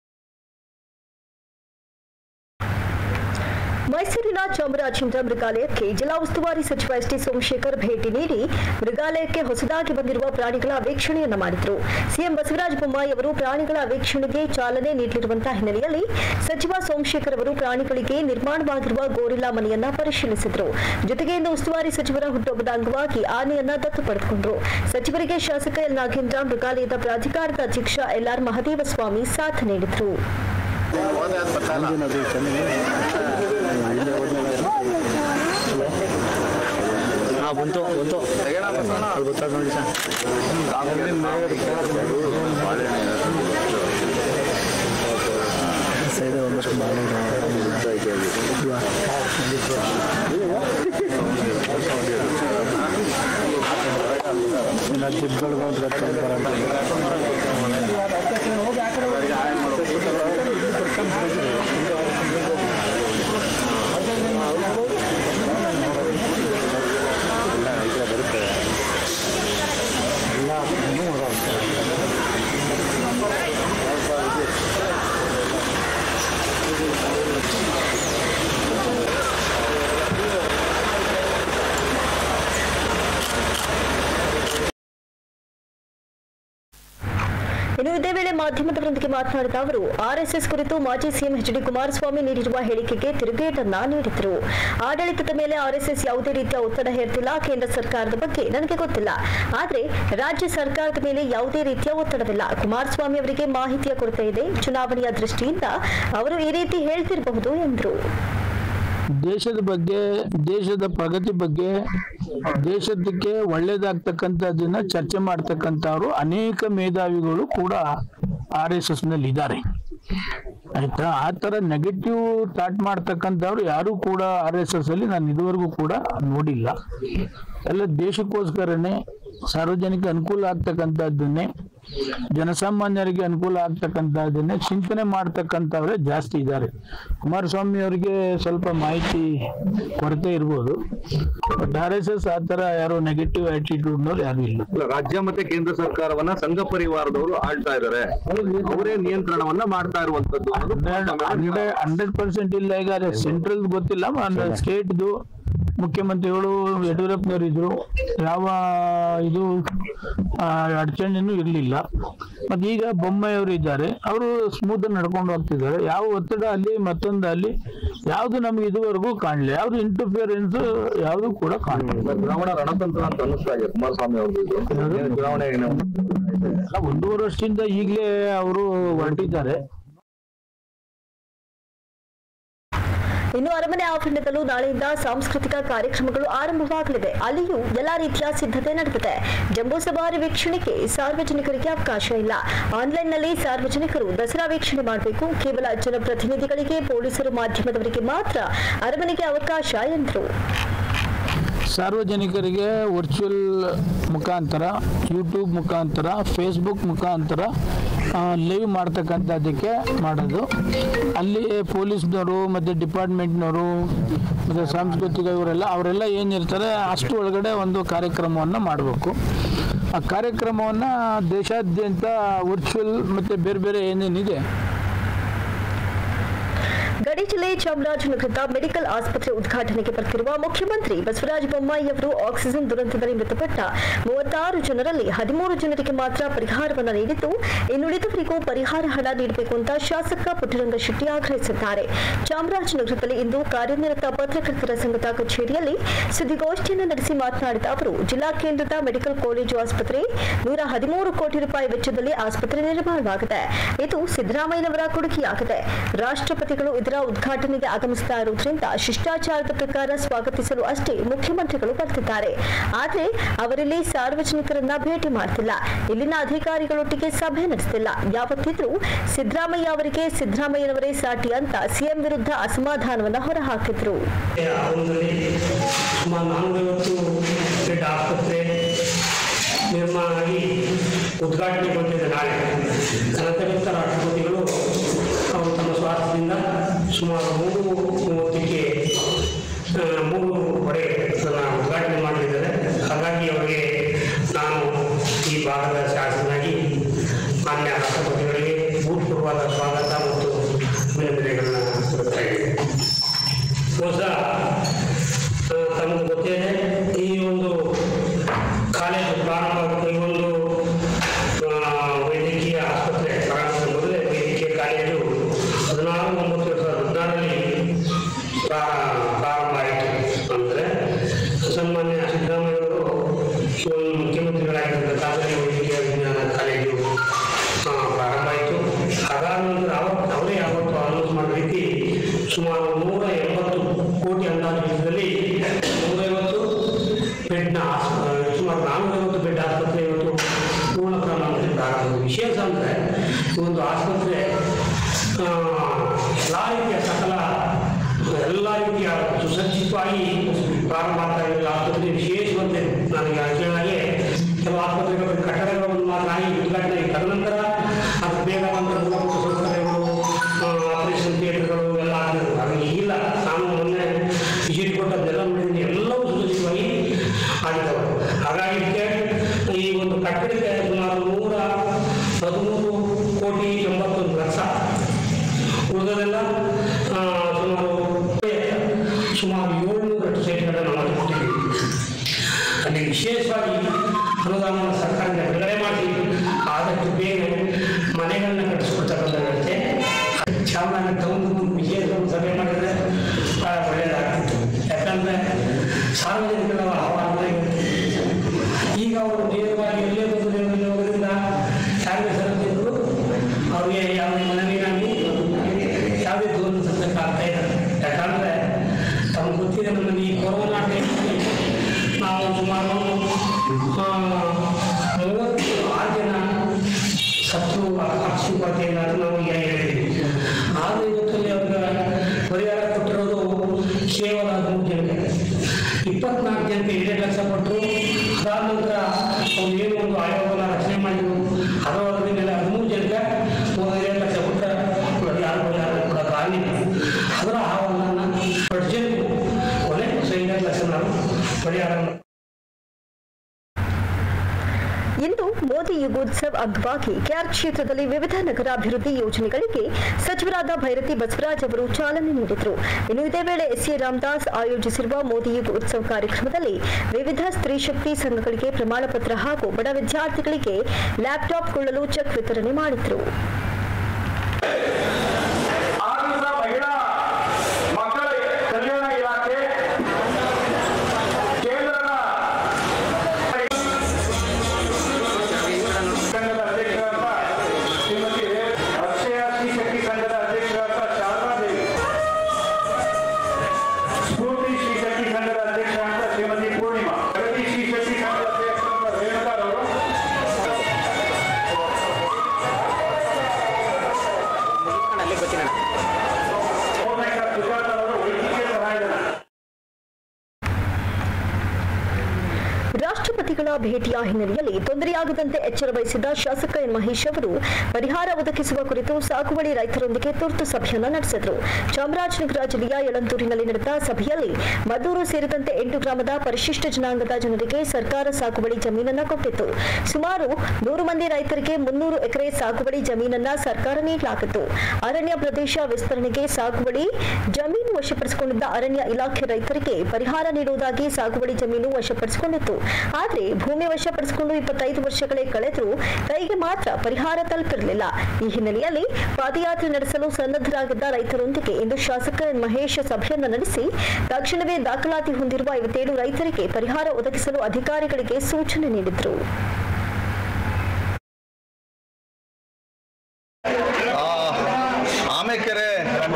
ಮೈಸೂರಿನ ಚಾಮರಾಜೇಂದ್ರ ಮೃಗಾಲಯಕ್ಕೆ ಜಿಲ್ಲಾ ಉಸ್ತುವಾರಿ ಸಚಿವ ಎಸ್ ಟಿ ಸೋಮಶೇಖರ್ ಭೇಟಿ ನೀಡಿ ಮೃಗಾಲಯಕ್ಕೆ ಹೊಸದಾಗಿ ಬಂದಿರುವ ಪ್ರಾಣಿಗಳ ವೀಕ್ಷಣೆಯನ್ನ ಮಾಡಿದ್ರು ಸಿಎಂ ಬಸವರಾಜ ಬೊಮ್ಮಾಯಿ ಅವರು ಪ್ರಾಣಿಗಳ ವೀಕ್ಷಣೆಗೆ ಚಾಲನೆ ನೀಡಿರುವಂತಹ ಹಿನ್ನೆಲೆಯಲ್ಲಿ ಸಚಿವ ಸೋಮಶೇಖರ್ ಅವರು ಪ್ರಾಣಿಗಳಿಗೆ ನಿರ್ಮಾಣವಾಗಿರುವ ಗೋರಿಲ್ಲಾ ಮನೆಯನ್ನ ಪರಿಶೀಲಿಸಿದ್ರು ಜೊತೆಗೆ ಇಂದು ಉಸ್ತುವಾರಿ ಸಚಿವರ ಹುಟ್ಟುಹಬ್ಬದ ಅಂಗವಾಗಿ ಆನೆಯನ್ನ ದತ್ತು ಪಡೆದುಕೊಂಡ್ರು ಸಚಿವರಿಗೆ ಶಾಸಕ ಎಲ್ ನಾಗೇಂದ್ರ ಮೃಗಾಲಯದ ಪ್ರಾಧಿಕಾರದ ಅಧ್ಯಕ್ಷ ಎಲ್ಆರ್ ಮಹದೇವಸ್ವಾಮಿ ಸಾಥ್ ನೀಡಿದ್ರು ಬಂತು ಬಂತು ಅಲ್ಲಿ ಗೊತ್ತಾಗ ನೋಡಿ ಸರ್ ಸೈಡ್ ಒಂದಷ್ಟು ಜಿಪ್ಗಳು ಇನ್ನು ಇದೇ ವೇಳೆ ಮಾಧ್ಯಮದವರೊಂದಿಗೆ ಮಾತನಾಡಿದ ಅವರು ಆರ್ಎಸ್ಎಸ್ ಕುರಿತು ಮಾಜಿ ಸಿಎಂ ಎಚ್ ಡಿ ಕುಮಾರಸ್ವಾಮಿ ನೀಡಿರುವ ಹೇಳಿಕೆಗೆ ತಿರುಗೇಟನ್ನ ನೀಡಿದರು ಆಡಳಿತದ ಮೇಲೆ ಆರ್ಎಸ್ಎಸ್ ಯಾವುದೇ ರೀತಿಯ ಒತ್ತಡ ಹೇರ್ತಿಲ್ಲ ಕೇಂದ್ರ ಸರ್ಕಾರದ ಬಗ್ಗೆ ನನಗೆ ಗೊತ್ತಿಲ್ಲ ಆದ್ರೆ ರಾಜ್ಯ ಸರ್ಕಾರದ ಮೇಲೆ ಯಾವುದೇ ರೀತಿಯ ಒತ್ತಡವಿಲ್ಲ ಕುಮಾರಸ್ವಾಮಿ ಅವರಿಗೆ ಮಾಹಿತಿಯ ಕೊರತೆ ಇದೆ ಚುನಾವಣೆಯ ದೃಷ್ಟಿಯಿಂದ ಅವರು ಈ ರೀತಿ ಹೇಳ್ತಿರಬಹುದು ಎಂದರು ದೇಶದ ಬಗ್ಗೆ ದೇಶದ ಪ್ರಗತಿ ಬಗ್ಗೆ ದೇಶದಕ್ಕೆ ಒಳ್ಳೇದಾಗ್ತಕ್ಕಂಥದ್ದನ್ನ ಚರ್ಚೆ ಮಾಡ್ತಕ್ಕಂಥವ್ರು ಅನೇಕ ಮೇಧಾವಿಗಳು ಕೂಡ ಆರ್ ಎಸ್ ಎಸ್ ನಲ್ಲಿ ಇದ್ದಾರೆ ಆಯ್ತಾ ಆ ತರ ನೆಗೆಟಿವ್ ಥಾಟ್ ಮಾಡ್ತಕ್ಕಂಥವ್ರು ಯಾರು ಕೂಡ ಆರ್ ಎಸ್ ಎಸ್ ಅಲ್ಲಿ ನಾನು ಇದುವರೆಗೂ ಕೂಡ ನೋಡಿಲ್ಲ ಎಲ್ಲ ದೇಶಕ್ಕೋಸ್ಕರನೇ ಸಾರ್ವಜನಿಕ ಅನುಕೂಲ ಆಗ್ತಕ್ಕಂಥದ್ದನ್ನೇ ಜನಸಾಮಾನ್ಯರಿಗೆ ಅನುಕೂಲ ಆಗ್ತಕ್ಕಂಥದ್ದನ್ನೇ ಚಿಂತನೆ ಮಾಡ್ತಕ್ಕಂಥವ್ರೆ ಜಾಸ್ತಿ ಇದ್ದಾರೆ ಕುಮಾರಸ್ವಾಮಿ ಅವರಿಗೆ ಸ್ವಲ್ಪ ಮಾಹಿತಿ ಕೊರತೆ ಇರ್ಬೋದು ಬಟ್ ಆರ್ ಎಸ್ ಎಸ್ ಆ ತರ ಯಾರು ನೆಗೆಟಿವ್ ಆಟಿಟ್ಯೂಡ್ನವ್ರು ಯಾರು ಇಲ್ಲ ಇಲ್ಲ, ರಾಜ್ಯ ಮತ್ತೆ ಕೇಂದ್ರ ಸರ್ಕಾರವನ್ನ ಸಂಘ ಪರಿವಾರದವರು ಆಳ್ತಾ ಇದ್ದಾರೆ ಅವರೇ ನಿಯಂತ್ರಣವನ್ನ ಮಾಡ್ತಾ ಇರುವಂತದ್ದು ಹಂಡ್ರೆಡ್ ಹಂಡ್ರೆಡ್ ಪರ್ಸೆಂಟ್ ಇಲ್ಲ ಈಗ ಸೆಂಟ್ರಲ್ ಗೊತ್ತಿಲ್ಲ ಸ್ಟೇಟ್ದು ಮುಖ್ಯಮಂತ್ರಿಗಳು ಯಡಿಯೂರಪ್ಪನವರು ಇದ್ರು ಯಾವ ಇದು ಆ, ಅಡಚಣೆನೂ ಇರಲಿಲ್ಲ ಮತ್ತೆ ಈಗ ಬೊಮ್ಮಾಯಿಯವರು ಇದ್ದಾರೆ ಅವರು ಸ್ಮೂತ್ ನಡ್ಕೊಂಡು ಹೋಗ್ತಿದ್ದಾರೆ ಯಾವ ಒತ್ತಡ ಅಲ್ಲಿ ಮತ್ತೊಂದು ಅಲ್ಲಿ ಯಾವುದು ನಮ್ಗೆ ಇದುವರೆಗೂ ಕಾಣಲಿಲ್ಲ ಯಾವ್ದು ಇಂಟರ್ಫಿಯರೆನ್ಸ್ ಯಾವುದು ಕೂಡ ಕಾಣಲಿಲ್ಲ ಚುನಾವಣಾ ರಣತಂತ್ರ ಅಂತ ಅನ್ನಿಸ್ತಾ ಇದೆ ಕುಮಾರಸ್ವಾಮಿ ಅವ್ರದ್ದು ಏನು ಚುನಾವಣೆ ಏನು? ಅಲ್ಲ, ಒಂದೂವರೆ ವರ್ಷದಿಂದ ಈಗಲೇ ಅವರು ಹೊರಟಿದ್ದಾರೆ ಇನ್ನು ಅರಮನೆ ಆವರಣದಲ್ಲೂ ನಾಳೆಯಿಂದ ಸಾಂಸ್ಕೃತಿಕ ಕಾರ್ಯಕ್ರಮಗಳು ಆರಂಭವಾಗಲಿದೆ ಅಲ್ಲಿಯೂ ಎಲ್ಲಾ ರೀತಿಯ ಸಿದ್ಧತೆ ನಡೆದಿದೆ ಜಂಬೂ ಸವಾರಿ ವೀಕ್ಷಣೆಗೆ ಸಾರ್ವಜನಿಕರಿಗೆ ಅವಕಾಶ ಇಲ್ಲ ಆನ್ಲೈನ್ನಲ್ಲಿ ಸಾರ್ವಜನಿಕರು ದಸರಾ ವೀಕ್ಷಣೆ ಮಾಡಬೇಕು ಕೇವಲ ಜನಪ್ರತಿನಿಧಿಗಳಿಗೆ ಪೊಲೀಸರು ಮಾಧ್ಯಮದವರಿಗೆ ಮಾತ್ರ ಅರಮನೆಗೆ ಅವಕಾಶ ಎಂದರು ಸಾರ್ವಜನಿಕರಿಗೆ ವರ್ಚುವಲ್ ಮುಖಾಂತರ ಯೂಟ್ಯೂಬ್ ಮುಖಾಂತರ ಫೇಸ್ಬುಕ್ ಮುಖಾಂತರ ಲೈವ್ ಮಾಡ್ತಕ್ಕಂಥದ್ದಕ್ಕೆ ಮಾಡೋದು ಅಲ್ಲಿ ಪೊಲೀಸ್ನವರು ಮತ್ತು ಡಿಪಾರ್ಟ್ಮೆಂಟ್ನವರು ಮತ್ತು ಸಾಂಸ್ಕೃತಿಕ ಇವರೆಲ್ಲ ಅವರೆಲ್ಲ ಏನಿರ್ತಾರೆ ಅಷ್ಟು ಒಳಗಡೆ ಒಂದು ಕಾರ್ಯಕ್ರಮವನ್ನು ಮಾಡಬೇಕು ಆ ಕಾರ್ಯಕ್ರಮವನ್ನು ದೇಶಾದ್ಯಂತ ವರ್ಚುವಲ್ ಮತ್ತು ಬೇರೆ ಬೇರೆ ಏನೇನಿದೆ ಗಡಿ ಜಿಲ್ಲೆ ಚಾಮರಾಜನಗರದ ಮೆಡಿಕಲ್ ಆಸ್ಪತ್ರೆ ಉದ್ಘಾಟನೆಗೆ ಬರ್ತಿರುವ ಮುಖ್ಯಮಂತ್ರಿ ಬಸವರಾಜ ಬೊಮ್ಮಾಯಿ ಅವರು ಆಕ್ಸಿಜನ್ ದುರಂತದಲ್ಲಿ ಮೃತಪಟ್ಟ ಮೂವತ್ತಾರು ಜನರಲ್ಲಿ ಹದಿಮೂರು ಜನರಿಗೆ ಮಾತ್ರ ಪರಿಹಾರವನ್ನು ನೀಡಿದ್ದು ಇನ್ನುಳಿದವರಿಗೂ ಪರಿಹಾರ ಹಣ ನೀಡಬೇಕು ಅಂತ ಶಾಸಕ ಪುಟ್ಟರಂಗ ಶೆಟ್ಟಿ ಆಗ್ರಹಿಸಿದ್ದಾರೆ ಚಾಮರಾಜನಗರದಲ್ಲಿ ಇಂದು ಕಾರ್ಯನಿರತ ಪತ್ರಕರ್ತರ ಸಂಘದ ಕಚೇರಿಯಲ್ಲಿ ಸುದ್ದಿಗೋಷ್ಠಿಯನ್ನು ನಡೆಸಿ ಮಾತನಾಡಿದ ಅವರು ಜಿಲ್ಲಾ ಕೇಂದ್ರದ ಮೆಡಿಕಲ್ ಕಾಲೇಜು ಆಸ್ಪತ್ರೆ ನೂರ ಹದಿಮೂರು ಕೋಟಿ ರೂಪಾಯಿ ವೆಚ್ಚದಲ್ಲಿ ಆಸ್ಪತ್ರೆ ನಿರ್ಮಾಣವಾಗಿದೆ ಇದು ಸಿದ್ದರಾಮಯ್ಯನವರ ಕೊಡುಗೆಯಾಗಿದೆ ರಾಷ್ಟ್ರಪತಿಗಳು ಇದರ ಉದ್ಘಾಟನೆಗೆ ಆಗಮಿಸ್ತಾ ಇರುವುದರಿಂದ ಶಿಷ್ಟಾಚಾರದ ಪ್ರಕಾರ ಸ್ವಾಗತಿಸಲು ಅಷ್ಟೇ ಮುಖ್ಯಮಂತ್ರಿಗಳು ಬರ್ತಿದ್ದಾರೆ ಆದರೆ ಅವರಲ್ಲಿ ಸಾರ್ವಜನಿಕರನ್ನ ಭೇಟಿ ಮಾಡ್ತಿಲ್ಲ ಇಲ್ಲಿನ ಅಧಿಕಾರಿಗಳೊಟ್ಟಿಗೆ ಸಭೆ ನಡೆಸ್ತಿಲ್ಲ ಯಾವತ್ತಿದ್ರೂ ಸಿದ್ದರಾಮಯ್ಯ ಅವರಿಗೆ ಸಿದ್ದರಾಮಯ್ಯನವರೇ ಸಾಟಿ ಅಂತ ಸಿಎಂ ವಿರುದ್ಧ ಅಸಮಾಧಾನವನ್ನ ಹೊರಹಾಕಿದ್ರು ಆರಂಭದಲ್ಲಿ ಸುಮಾರು ನಾನ್ನೂರೈವತ್ತು ಬೆಡ್ ಆಸ್ಪತ್ರೆ ನಿರ್ಮಾಣ ಆಗಿ ಉದ್ಘಾಟನೆ ಬಂದಿದೆ ನಾಳೆ ಕನಕರಿತ ರಾಷ್ಟ್ರಪತಿಗಳು ಅವರು ತಮ್ಮ ಸ್ವಾರ್ಥದಿಂದ ಸುಮಾರು ಮೂರು ಮೂವತ್ತಕ್ಕೆ ಆ, ಮೂರುವರೆ ಅದನ್ನು ಉದ್ಘಾಟನೆ ಮಾಡಲಿದ್ದಾರೆ ಹಾಗಾಗಿ ಅವರಿಗೆ ನಾನು ಈ ಭಾಗದ ಶಾಸಕನಾಗಿ ಮಾನ್ಯ ರಾಷ್ಟ್ರಪತಿಗಳಿಗೆ ಭೂತಪೂರ್ವದ ಸ್ವಾಗತ ಮತ್ತು ಅಭಿನಂದನೆಗಳನ್ನ ಕೊಡ್ತಾ ಇದ್ದೇನೆ ಬಹುಶಃ ಆ, ತಮಗೆ ಗೊತ್ತಿದೆ ಈ ಒಂದು ಕಾಲೇಜು ಪ್ರಾರಂಭ ಈ ಒಂದು ಆ, ವೈದ್ಯಕೀಯ ಆಸ್ಪತ್ರೆ ಪ್ರಾರಂಭದ ಮೊದಲೇ ವೈದ್ಯಕೀಯ ಕಾಲೇಜು ಹದಿನಾರು ಒಂಬತ್ತು ಎರಡು ಸಾವಿರದ ಹದಿನಾರರಲ್ಲಿ ಪ್ರಾ- ಪ್ರಾರಂಭ ಆಯಿತು ಅಂದರೆ ಸನ್ಮಾನ್ಯ ಸಿದ್ದರಾಮಯ್ಯವರು ಈ ಒಂದು ಮುಖ್ಯಮಂತ್ರಿಗಳಾಗಿದ್ದ ಖಾಸಗಿ ವೈದ್ಯಕೀಯ ವಿಜ್ಞಾನ ಕಾಲೇಜು ಆ, ಪ್ರಾರಂಭ ಆಯಿತು ಅದಾದ ನಂತರ ಅವತ್ತು ಅವರೇ ಯಾವತ್ತು ಅನೌನ್ಸ್ ಮಾಡೋ ರೀತಿ ಸುಮಾರು ನೂರ ಎಂಬತ್ತು ಕೋಟಿ ಅಂದಾಜು ವೆಚ್ಚದಲ್ಲಿ ನೂರೈವತ್ತು ಬೆಡ್ನ ಆಸ್ಪತ್ರೆ ಸುಮಾರು ನಾನ್ನೂರೈವತ್ತು ಬೆಡ್ ಆಸ್ಪತ್ರೆ ಇವತ್ತು ಪೂರ್ಣ ಪ್ರಮಾಣದಲ್ಲಿ ಪ್ರಾರಂಭ ವಿಶೇಷ ಅಂದರೆ ಈ ಒಂದು ಆಸ್ಪತ್ರೆ ಆ, ಎಲ್ಲ ರೀತಿಯ ಸಕಲ ಎಲ್ಲ ರೀತಿಯ ಸುಸಜ್ಜಿತವಾಗಿ ಪ್ರಾರಂಭ ಆಗ್ತಾ ಇದೆ ಆಸ್ಪತ್ರೆ ವಿಶೇಷವಂತೆ ನನಗೆ ಅರ್ಜುನಾಗೆ ಕೆಲವು ಆಸ್ಪತ್ರೆಗಳ ಕಟ್ಟಡಗಳನ್ನು ಮಾತ್ರ ಆಗಿ ಉದ್ಘಾಟನೆ ಆಗಿ ತದನಂತರ ಅದು ಬೇಗ ಬಂದ ಮೂಲಭೂತ ಸೌಕರ್ಯಗಳು ಆಪರೇಷನ್ ಥಿಯೇಟರ್ಗಳು ಎಲ್ಲ ಆಗಿರೋದು ಹಾಗಾಗಿ ಇಲ್ಲ ನಾನು ಮೊನ್ನೆ ವಿಸಿಟ್ ಕೊಟ್ಟದ್ದೆಲ್ಲ ನೋಡಿದ್ದೀನಿ ಎಲ್ಲವೂ ಸುಸಜ್ಜಿತವಾಗಿ ಆಗಿದ್ದಾವೆ ಹಾಗಾಗಿ ಇದಕ್ಕೆ ಈ ಒಂದು ಕಟ್ಟಡಕ್ಕೆ ಸುಮಾರು ನೂರ ಹದಿಮೂರು ಕೋಟಿ ಎಂಬತ್ತೊಂದು ಲಕ್ಷ ಉಳಿದದೆಲ್ಲ ಆ, ಸುಮಾರು ಸುಮಾರು ಏಳ್ನೂರಷ್ಟು ಸೈಟ್ಗಳನ್ನು ನಾವು ಕೊಟ್ಟಿದ್ದೀವಿ ಅಲ್ಲಿ ವಿಶೇಷವಾಗಿ ಅನುದಾನವನ್ನು ಸರ್ಕಾರದಿಂದ ಬಿಡುಗಡೆ ಮಾಡಿ ಆದಷ್ಟು ಬೇಗ ಮನೆಗಳನ್ನ ಕಟ್ಟಿಸ್ಕೊಳ್ತಕ್ಕಂಥ ವ್ಯವಸ್ಥೆ ಚಾಮರಾಜ ಟೌನ್ ವಿಶೇಷ ಒಂದು ಸಭೆ ಮಾಡಿದರೆ ಭಾಳ ಒಳ್ಳೆಯದಾಗ್ತಿತ್ತು ಯಾಕಂದರೆ ಸಾರ್ವಜನಿಕರ ಆಹ್ವಾನ ಇರುತ್ತೆ. ಈಗ ಅವರು ನೇರವಾಗಿ ಎಲ್ಲೇ ಬಂದು ನೇರವಾಗಿ ಹೋಗೋದ್ರಿಂದ ಕಾಂಗ್ರೆಸ್ ಸದಸ್ಯರು ಅವರಿಗೆ ಯಾವುದೇ ಮನವಿಗಾಗಿ ಯಾವುದೇ ದೂರ ಸಲ್ಲಿಸಕ್ಕಾಗ್ತಾ ಇಲ್ಲ ಯಾಕಂದರೆ ತಮ್ಗೆ ಗೊತ್ತಿದೆ ನಮ್ಮಲ್ಲಿ ಈ ಕೊರೋನಾ ಟೈಮಲ್ಲಿ ನಾವು ಸುಮಾರು ಆ, ಮೂವತ್ತು ಆರು ಜನ ಸತ್ತು ಅಕ್ಷಿಪತೆಯಿಂದ ಅದು ನಾವು ಈಗ ಹೇಳಿದ್ದೀವಿ ಆದರೆ ಇವತ್ತಲ್ಲಿ ಅವ್ರಿಗೆ ಪರಿಹಾರ ಕೊಟ್ಟಿರೋದು ಕೇವಲ ಮೂರು ಜನಕ್ಕೆ ಇಪ್ಪತ್ನಾಲ್ಕು ಜನಕ್ಕೆ ಎರಡೆರಡು ಲಕ್ಷ ಕೊಟ್ಟರು ಅದಾದ ನಂತರ ಅವ್ರು ಏನು ಒಂದು ಆಯೋಗನ ರಚನೆ ಮಾಡಿದ್ರು ಅದರ ವರದಿ ಮೇಲೆ ಹದಿಮೂರು ಜನಕ್ಕೆ ಒಂದು ಎರಡು ಲಕ್ಷ ಕೊಟ್ಟರೆ ಅದು ಯಾರು ಪರಿಹಾರ ಕೊಡೋದು ಆಗಿಲ್ಲ ಅದರ ಅಹವಾಲನ್ನು ಬಡ್ಜೆಟ್ ಕೊನೆ ಐದೈದು ಲಕ್ಷ ನಾವು ಪರಿಹಾರ ಇಂದು ಮೋದಿ ಯುಗೋತ್ಸವ್ ಅಂಗವಾಗಿ ಕೆಆರ್ ಕ್ಷೇತ್ರದಲ್ಲಿ ವಿವಿಧ ನಗರಾಭಿವೃದ್ಧಿ ಯೋಜನೆಗಳಿಗೆ ಸಚಿವರಾದ ಭೈರತಿ ಬಸವರಾಜ್ ಅವರು ಚಾಲನೆ ನೀಡಿದರು ಇನ್ನು ಇದೇ ವೇಳೆ ಎಸ್ಎ ರಾಮದಾಸ್ ಆಯೋಜಿಸಿರುವ ಮೋದಿ ಯುಗ ಉತ್ಸವ ಕಾರ್ಯಕ್ರಮದಲ್ಲಿ ವಿವಿಧ ಸ್ತ್ರೀ ಶಕ್ತಿ ಸಂಘಗಳಿಗೆ ಪ್ರಮಾಣ ಪತ್ರ ಹಾಗೂ ಬಡ ವಿದ್ಯಾರ್ಥಿಗಳಿಗೆ ಲ್ಯಾಪ್ಟಾಪ್ ಕೊಳ್ಳಲು ಚೆಕ್ ವಿತರಣೆ ಮಾಡಿದರು ಆನಂದ ಮಹಿಳಾ ಮಕ್ಕಳ ಕಲ್ಯಾಣ ಇಲಾಖೆ ಕೇಂದ್ರದ ಸಂಘದ ಅಧ್ಯಕ್ಷರಾದ ಶ್ರೀಮತಿ ಅಕ್ಷಯ ಶ್ರೀ ಶಕ್ತಿ ಸಂಘದ ಅಧ್ಯಕ್ಷರಾದ ಶಾರದಾದೇವಿ ಸ್ಫೂರ್ತಿ ಶ್ರೀ ಶಕ್ತಿ ಸಂಘದ ಅಧ್ಯಕ್ಷರಾದ ಶ್ರೀಮತಿ ಪೂರ್ಣಿಮಾ ಪ್ರಗತಿ ಶ್ರೀ ಶಕ್ತಿ ಸಂಘದ ಅಧ್ಯಕ್ಷರಾದ ರೇಣುಕಾರವರು ಸೋಮೇಶ ಸುಜಾತ ಅವರು ವೈದ್ಯಕೀಯ ಸಹಾಯಧನ ರಾಷ್ಟ್ರಪತಿಗಳ ಭೇಟಿಯ ಹಿನ್ನೆಲೆಯಲ್ಲಿ ತೊಂದರೆಯಾಗದಂತೆ ಎಚ್ಚರ ವಹಿಸಿದ ಶಾಸಕ ಎನ್ ಮಹೇಶ್ ಅವರು ಪರಿಹಾರ ಒದಗಿಸುವ ಕುರಿತು ಸಾಗುವಳಿ ರೈತರೊಂದಿಗೆ ತುರ್ತು ಸಭೆಯನ್ನು ನಡೆಸಿದರು ಚಾಮರಾಜನಗರ ಜಿಲ್ಲೆಯ ಯಳಂದೂರಿನಲ್ಲಿ ನಡೆದ ಸಭೆಯಲ್ಲಿ ಮದ್ದೂರು ಸೇರಿದಂತೆ ಎಂಟು ಗ್ರಾಮದ ಪರಿಶಿಷ್ಟ ಜನಾಂಗದ ಜನರಿಗೆ ಸರ್ಕಾರ ಸಾಗುವಳಿ ಜಮೀನನ್ನ ಕೊಟ್ಟಿತ್ತು ಸುಮಾರು ನೂರು ಮಂದಿ ರೈತರಿಗೆ ಮುನ್ನೂರು ಎಕರೆ ಸಾಗುವಳಿ ಜಮೀನನ್ನ ಸರ್ಕಾರ ನೀಡಲಾಗಿತ್ತು ಅರಣ್ಯ ಪ್ರದೇಶ ವಿಸ್ತರಣೆಗೆ ಸಾಗುವಳಿ ಜಮೀನು ವಶಪಡಿಸಿಕೊಂಡಿದ್ದ ಅರಣ್ಯ ಇಲಾಖೆ ರೈತರಿಗೆ ಪರಿಹಾರ ನೀಡುವುದಾಗಿ ಸಾಗುವಳಿ ಜಮೀನು ವಶಪಡಿಸಿಕೊಂಡಿತ್ತು ಆದರೆ ಭೂಮಿ ವಶಪಡಿಸಿಕೊಂಡು ಇಪ್ಪತ್ತೈದು ವರ್ಷಗಳೇ ಕಳೆದರೂ ಕೈಗೆ ಮಾತ್ರ ಪರಿಹಾರ ತಲುಪಿರಲಿಲ್ಲ ಈ ಹಿನ್ನೆಲೆಯಲ್ಲಿ ಪಾದಯಾತ್ರೆ ನಡೆಸಲು ಸನ್ನದ್ಧರಾಗಿದ್ದ ರೈತರೊಂದಿಗೆ ಇಂದು ಶಾಸಕ ಎನ್ ಮಹೇಶ್ ಸಭೆಯನ್ನು ನಡೆಸಿ ತಕ್ಷಣವೇ ದಾಖಲಾತಿ ಹೊಂದಿರುವ ಐವತ್ತೇಳು ರೈತರಿಗೆ ಪರಿಹಾರ ಒದಗಿಸಲು ಅಧಿಕಾರಿಗಳಿಗೆ ಸೂಚನೆ ನೀಡಿದರು ಆಮೆಕೆರೆ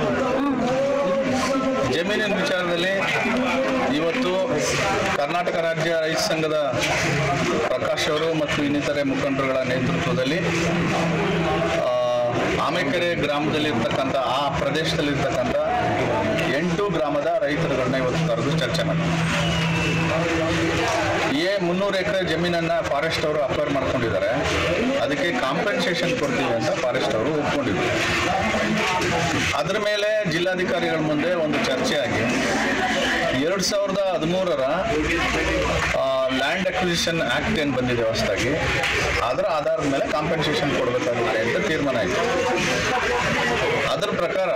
ಜಮೀನಿನ ವಿಚಾರದಲ್ಲಿ ಇವತ್ತು ಕರ್ನಾಟಕ ರಾಜ್ಯ ರೈತ ಸಂಘದ ಪ್ರಕಾಶ್ ಅವರು ಮತ್ತು ಇನ್ನಿತರೆ ಮುಖಂಡರುಗಳ ನೇತೃತ್ವದಲ್ಲಿ ಆ, ಆಮೆಕೆರೆ ಗ್ರಾಮದಲ್ಲಿರ್ತಕ್ಕಂಥ ಆ ಪ್ರದೇಶದಲ್ಲಿರ್ತಕ್ಕಂಥ ಎಂಟು ಗ್ರಾಮದ ರೈತರುಗಳನ್ನ ಇವತ್ತು ಕರೆದು ಚರ್ಚೆ ಮಾಡಿದ್ವಿ ಎ ಮುನ್ನೂರು ಎಕರೆ ಜಮೀನನ್ನ ಫಾರೆಸ್ಟ್ ಅವರು ಅಕ್ವೈರ್ ಮಾಡ್ಕೊಂಡಿದ್ದಾರೆ ಅದಕ್ಕೆ ಕಾಂಪೆನ್ಸೇಷನ್ ಕೊಡ್ತೀವಿ ಅಂತ ಫಾರೆಸ್ಟ್ ಅವರು ಒಪ್ಕೊಂಡಿದ್ರು ಅದ್ರ ಮೇಲೆ ಜಿಲ್ಲಾಧಿಕಾರಿಗಳ ಮುಂದೆ ಒಂದು ಚರ್ಚೆ ಆಗಿ ಎರಡು ಸಾವಿರದ ಹದಿಮೂರರ ಲ್ಯಾಂಡ್ ಅಕ್ವಿಸಿಷನ್ ಆಕ್ಟ್ ಏನು ಬಂದಿದೆ ಹೊಸದಾಗಿ ಅದರ ಆಧಾರದ ಮೇಲೆ ಕಾಂಪೆನ್ಸೇಷನ್ ಕೊಡಬೇಕಾಗುತ್ತೆ ಅಂತ ತೀರ್ಮಾನ ಆಯಿತು ಅದರ ಪ್ರಕಾರ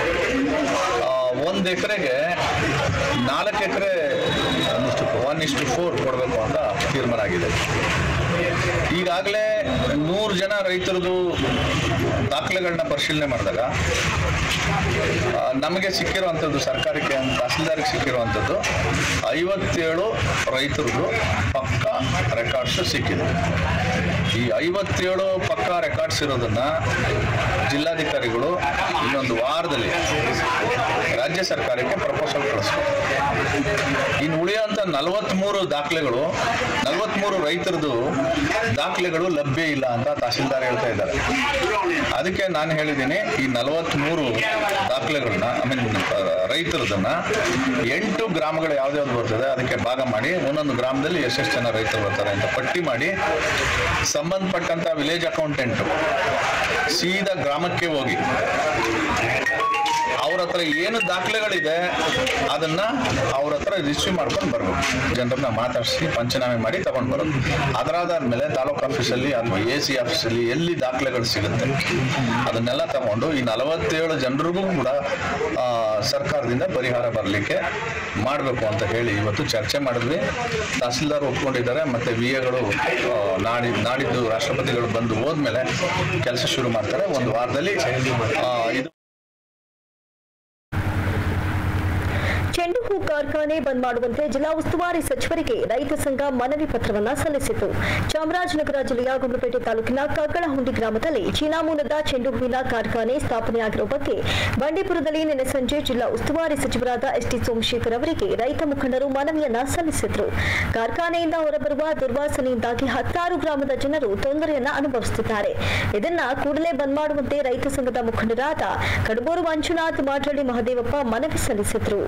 ಒಂದು ಎಕರೆಗೆ ನಾಲ್ಕು ಎಕರೆ ಒನ್ ಇಷ್ಟು ಫೋರ್ ಕೊಡಬೇಕು ಅಂತ ತೀರ್ಮಾನ ಆಗಿದೆ ಈಗಾಗಲೇ ನೂರು ಜನ ರೈತರದು ದಾಖಲೆಗಳನ್ನ ಪರಿಶೀಲನೆ ಮಾಡಿದಾಗ ಆ, ನಮಗೆ ಸಿಕ್ಕಿರುವಂಥದ್ದು ಸರ್ಕಾರಕ್ಕೆ ತಹಸೀಲ್ದಾರಿಗೆ ಸಿಕ್ಕಿರುವಂಥದ್ದು ಐವತ್ತೇಳು ರೈತರದು ಪಕ್ಕ ರೆಕಾರ್ಡ್ಸ್ ಸಿಕ್ಕಿದೆ ಈ ಐವತ್ತೇಳು ಪಕ್ಕ ರೆಕಾರ್ಡ್ಸ್ ಇರೋದನ್ನ ಜಿಲ್ಲಾಧಿಕಾರಿಗಳು ಇನ್ನೊಂದು ವಾರದಲ್ಲಿ ರಾಜ್ಯ ಸರ್ಕಾರಕ್ಕೆ ಪ್ರಪೋಸಲ್ ಕಳಿಸ್ಬೇಕು ಇನ್ನು ಉಳಿಯುವಂತ ನಲವತ್ಮೂರು ದಾಖಲೆಗಳು ನಲವತ್ಮೂರು ರೈತರದು ದಾಖಲೆಗಳು ಲಭ್ಯ ಇಲ್ಲ ಅಂತ ತಹಸೀಲ್ದಾರ್ ಹೇಳ್ತಾ ಇದ್ದಾರೆ ಅದಕ್ಕೆ ನಾನು ಹೇಳಿದ್ದೀನಿ ಈ ನಲವತ್ಮೂರು ದಾಖಲೆಗಳನ್ನ ಐ ಮೀನ್ ರೈತರದನ್ನ ಎಂಟು ಗ್ರಾಮಗಳು ಯಾವ್ದ್ಯಾವ್ದು ಬರ್ತದೆ ಅದಕ್ಕೆ ಭಾಗ ಮಾಡಿ ಒಂದೊಂದು ಗ್ರಾಮದಲ್ಲಿ ಎಷ್ಟೆಷ್ಟು ಜನ ರೈತರು ಬರ್ತಾರೆ ಅಂತ ಪಟ್ಟಿ ಮಾಡಿ ಸಂಬಂಧಪಟ್ಟಂತ ವಿಲೇಜ್ ಅಕೌಂಟೆಂಟು ಸೀದಾ ಗ್ರಾಮಕ್ಕೆ ಹೋಗಿ ಅವ್ರ ಹತ್ರ ಏನು ದಾಖಲೆಗಳಿದೆ ಅದನ್ನ ಅವ್ರ ಹತ್ರ ರಿಸೀವ್ ಮಾಡ್ಕೊಂಡು ಬರ್ಬೇಕು ಜನರನ್ನ ಮಾತಾಡಿಸಿ ಪಂಚನಾಮೆ ಮಾಡಿ ತಗೊಂಡ್ ಬರೋದು ಅದರಾದ್ಮೇಲೆ ತಾಲೂಕ್ ಆಫೀಸಲ್ಲಿ ಅಥವಾ ಎ ಸಿ ಆಫೀಸಲ್ಲಿ ಎಲ್ಲಿ ದಾಖಲೆಗಳು ಸಿಗುತ್ತೆ ಅದನ್ನೆಲ್ಲ ತಗೊಂಡು ಈ ನಲವತ್ತೇಳು ಜನರಿಗೂ ಕೂಡ ಆ, ಸರ್ಕಾರದಿಂದ ಪರಿಹಾರ ಬರಲಿಕ್ಕೆ ಮಾಡಬೇಕು ಅಂತ ಹೇಳಿ ಇವತ್ತು ಚರ್ಚೆ ಮಾಡಿದ್ವಿ ತಹಸೀಲ್ದಾರ್ ಒಪ್ಕೊಂಡಿದ್ದಾರೆ ಮತ್ತೆ ವಿ ಎಗಳು ನಾಡಿ ನಾಡಿದ್ದು ರಾಷ್ಟ್ರಪತಿಗಳು ಬಂದು ಹೋದ್ಮೇಲೆ ಕೆಲಸ ಶುರು ಮಾಡ್ತಾರೆ ಒಂದು ವಾರದಲ್ಲಿ ಆ, ಇದು ಚೆಂಡು ಹೂ ಕಾರ್ಖಾನೆ ಬಂದ್ ಮಾಡುವಂತೆ ಜಿಲ್ಲಾ ಉಸ್ತುವಾರಿ ಸಚಿವರಿಗೆ ರೈತ ಸಂಘ ಮನವಿ ಪತ್ರವನ್ನ ಸಲ್ಲಿಸಿತು ಚಾಮರಾಜನಗರ ಜಿಲ್ಲೆಯ ಗುಂಡ್ಲುಪೇಟೆ ತಾಲೂಕಿನ ಕಗ್ಗಳಹುಂಡಿ ಗ್ರಾಮದಲ್ಲಿ ಚೀನಾ ಮೂಲದ ಚೆಂಡು ಹೂವಿನ ಕಾರ್ಖಾನೆ ಸ್ಥಾಪನೆಯಾಗಿರುವ ಬಗ್ಗೆ ಬಂಡೀಪುರದಲ್ಲಿ ನಿನ್ನೆ ಸಂಜೆ ಜಿಲ್ಲಾ ಉಸ್ತುವಾರಿ ಸಚಿವರಾದ ಎಸ್ ಟಿ ಸೋಮಶೇಖರ್ ಅವರಿಗೆ ರೈತ ಮುಖಂಡರು ಮನವಿಯನ್ನ ಸಲ್ಲಿಸಿದ್ರು ಕಾರ್ಖಾನೆಯಿಂದ ಹೊರಬರುವ ದುರ್ವಾಸನೆಯಿಂದಾಗಿ ಹತ್ತಾರು ಗ್ರಾಮದ ಜನರು ತೊಂದರೆಯನ್ನ ಅನುಭವಿಸುತ್ತಿದ್ದಾರೆ ಇದನ್ನ ಕೂಡಲೇ ಬಂದ್ ಮಾಡುವಂತೆ ರೈತ ಸಂಘದ ಮುಖಂಡರಾದ ಕಡಬೂರು ಮಂಜುನಾಥ್ ಮಾಟ್ರಳ್ಳಿ ಮಹದೇವಪ್ಪ ಮನವಿ ಸಲ್ಲಿಸಿದ್ರು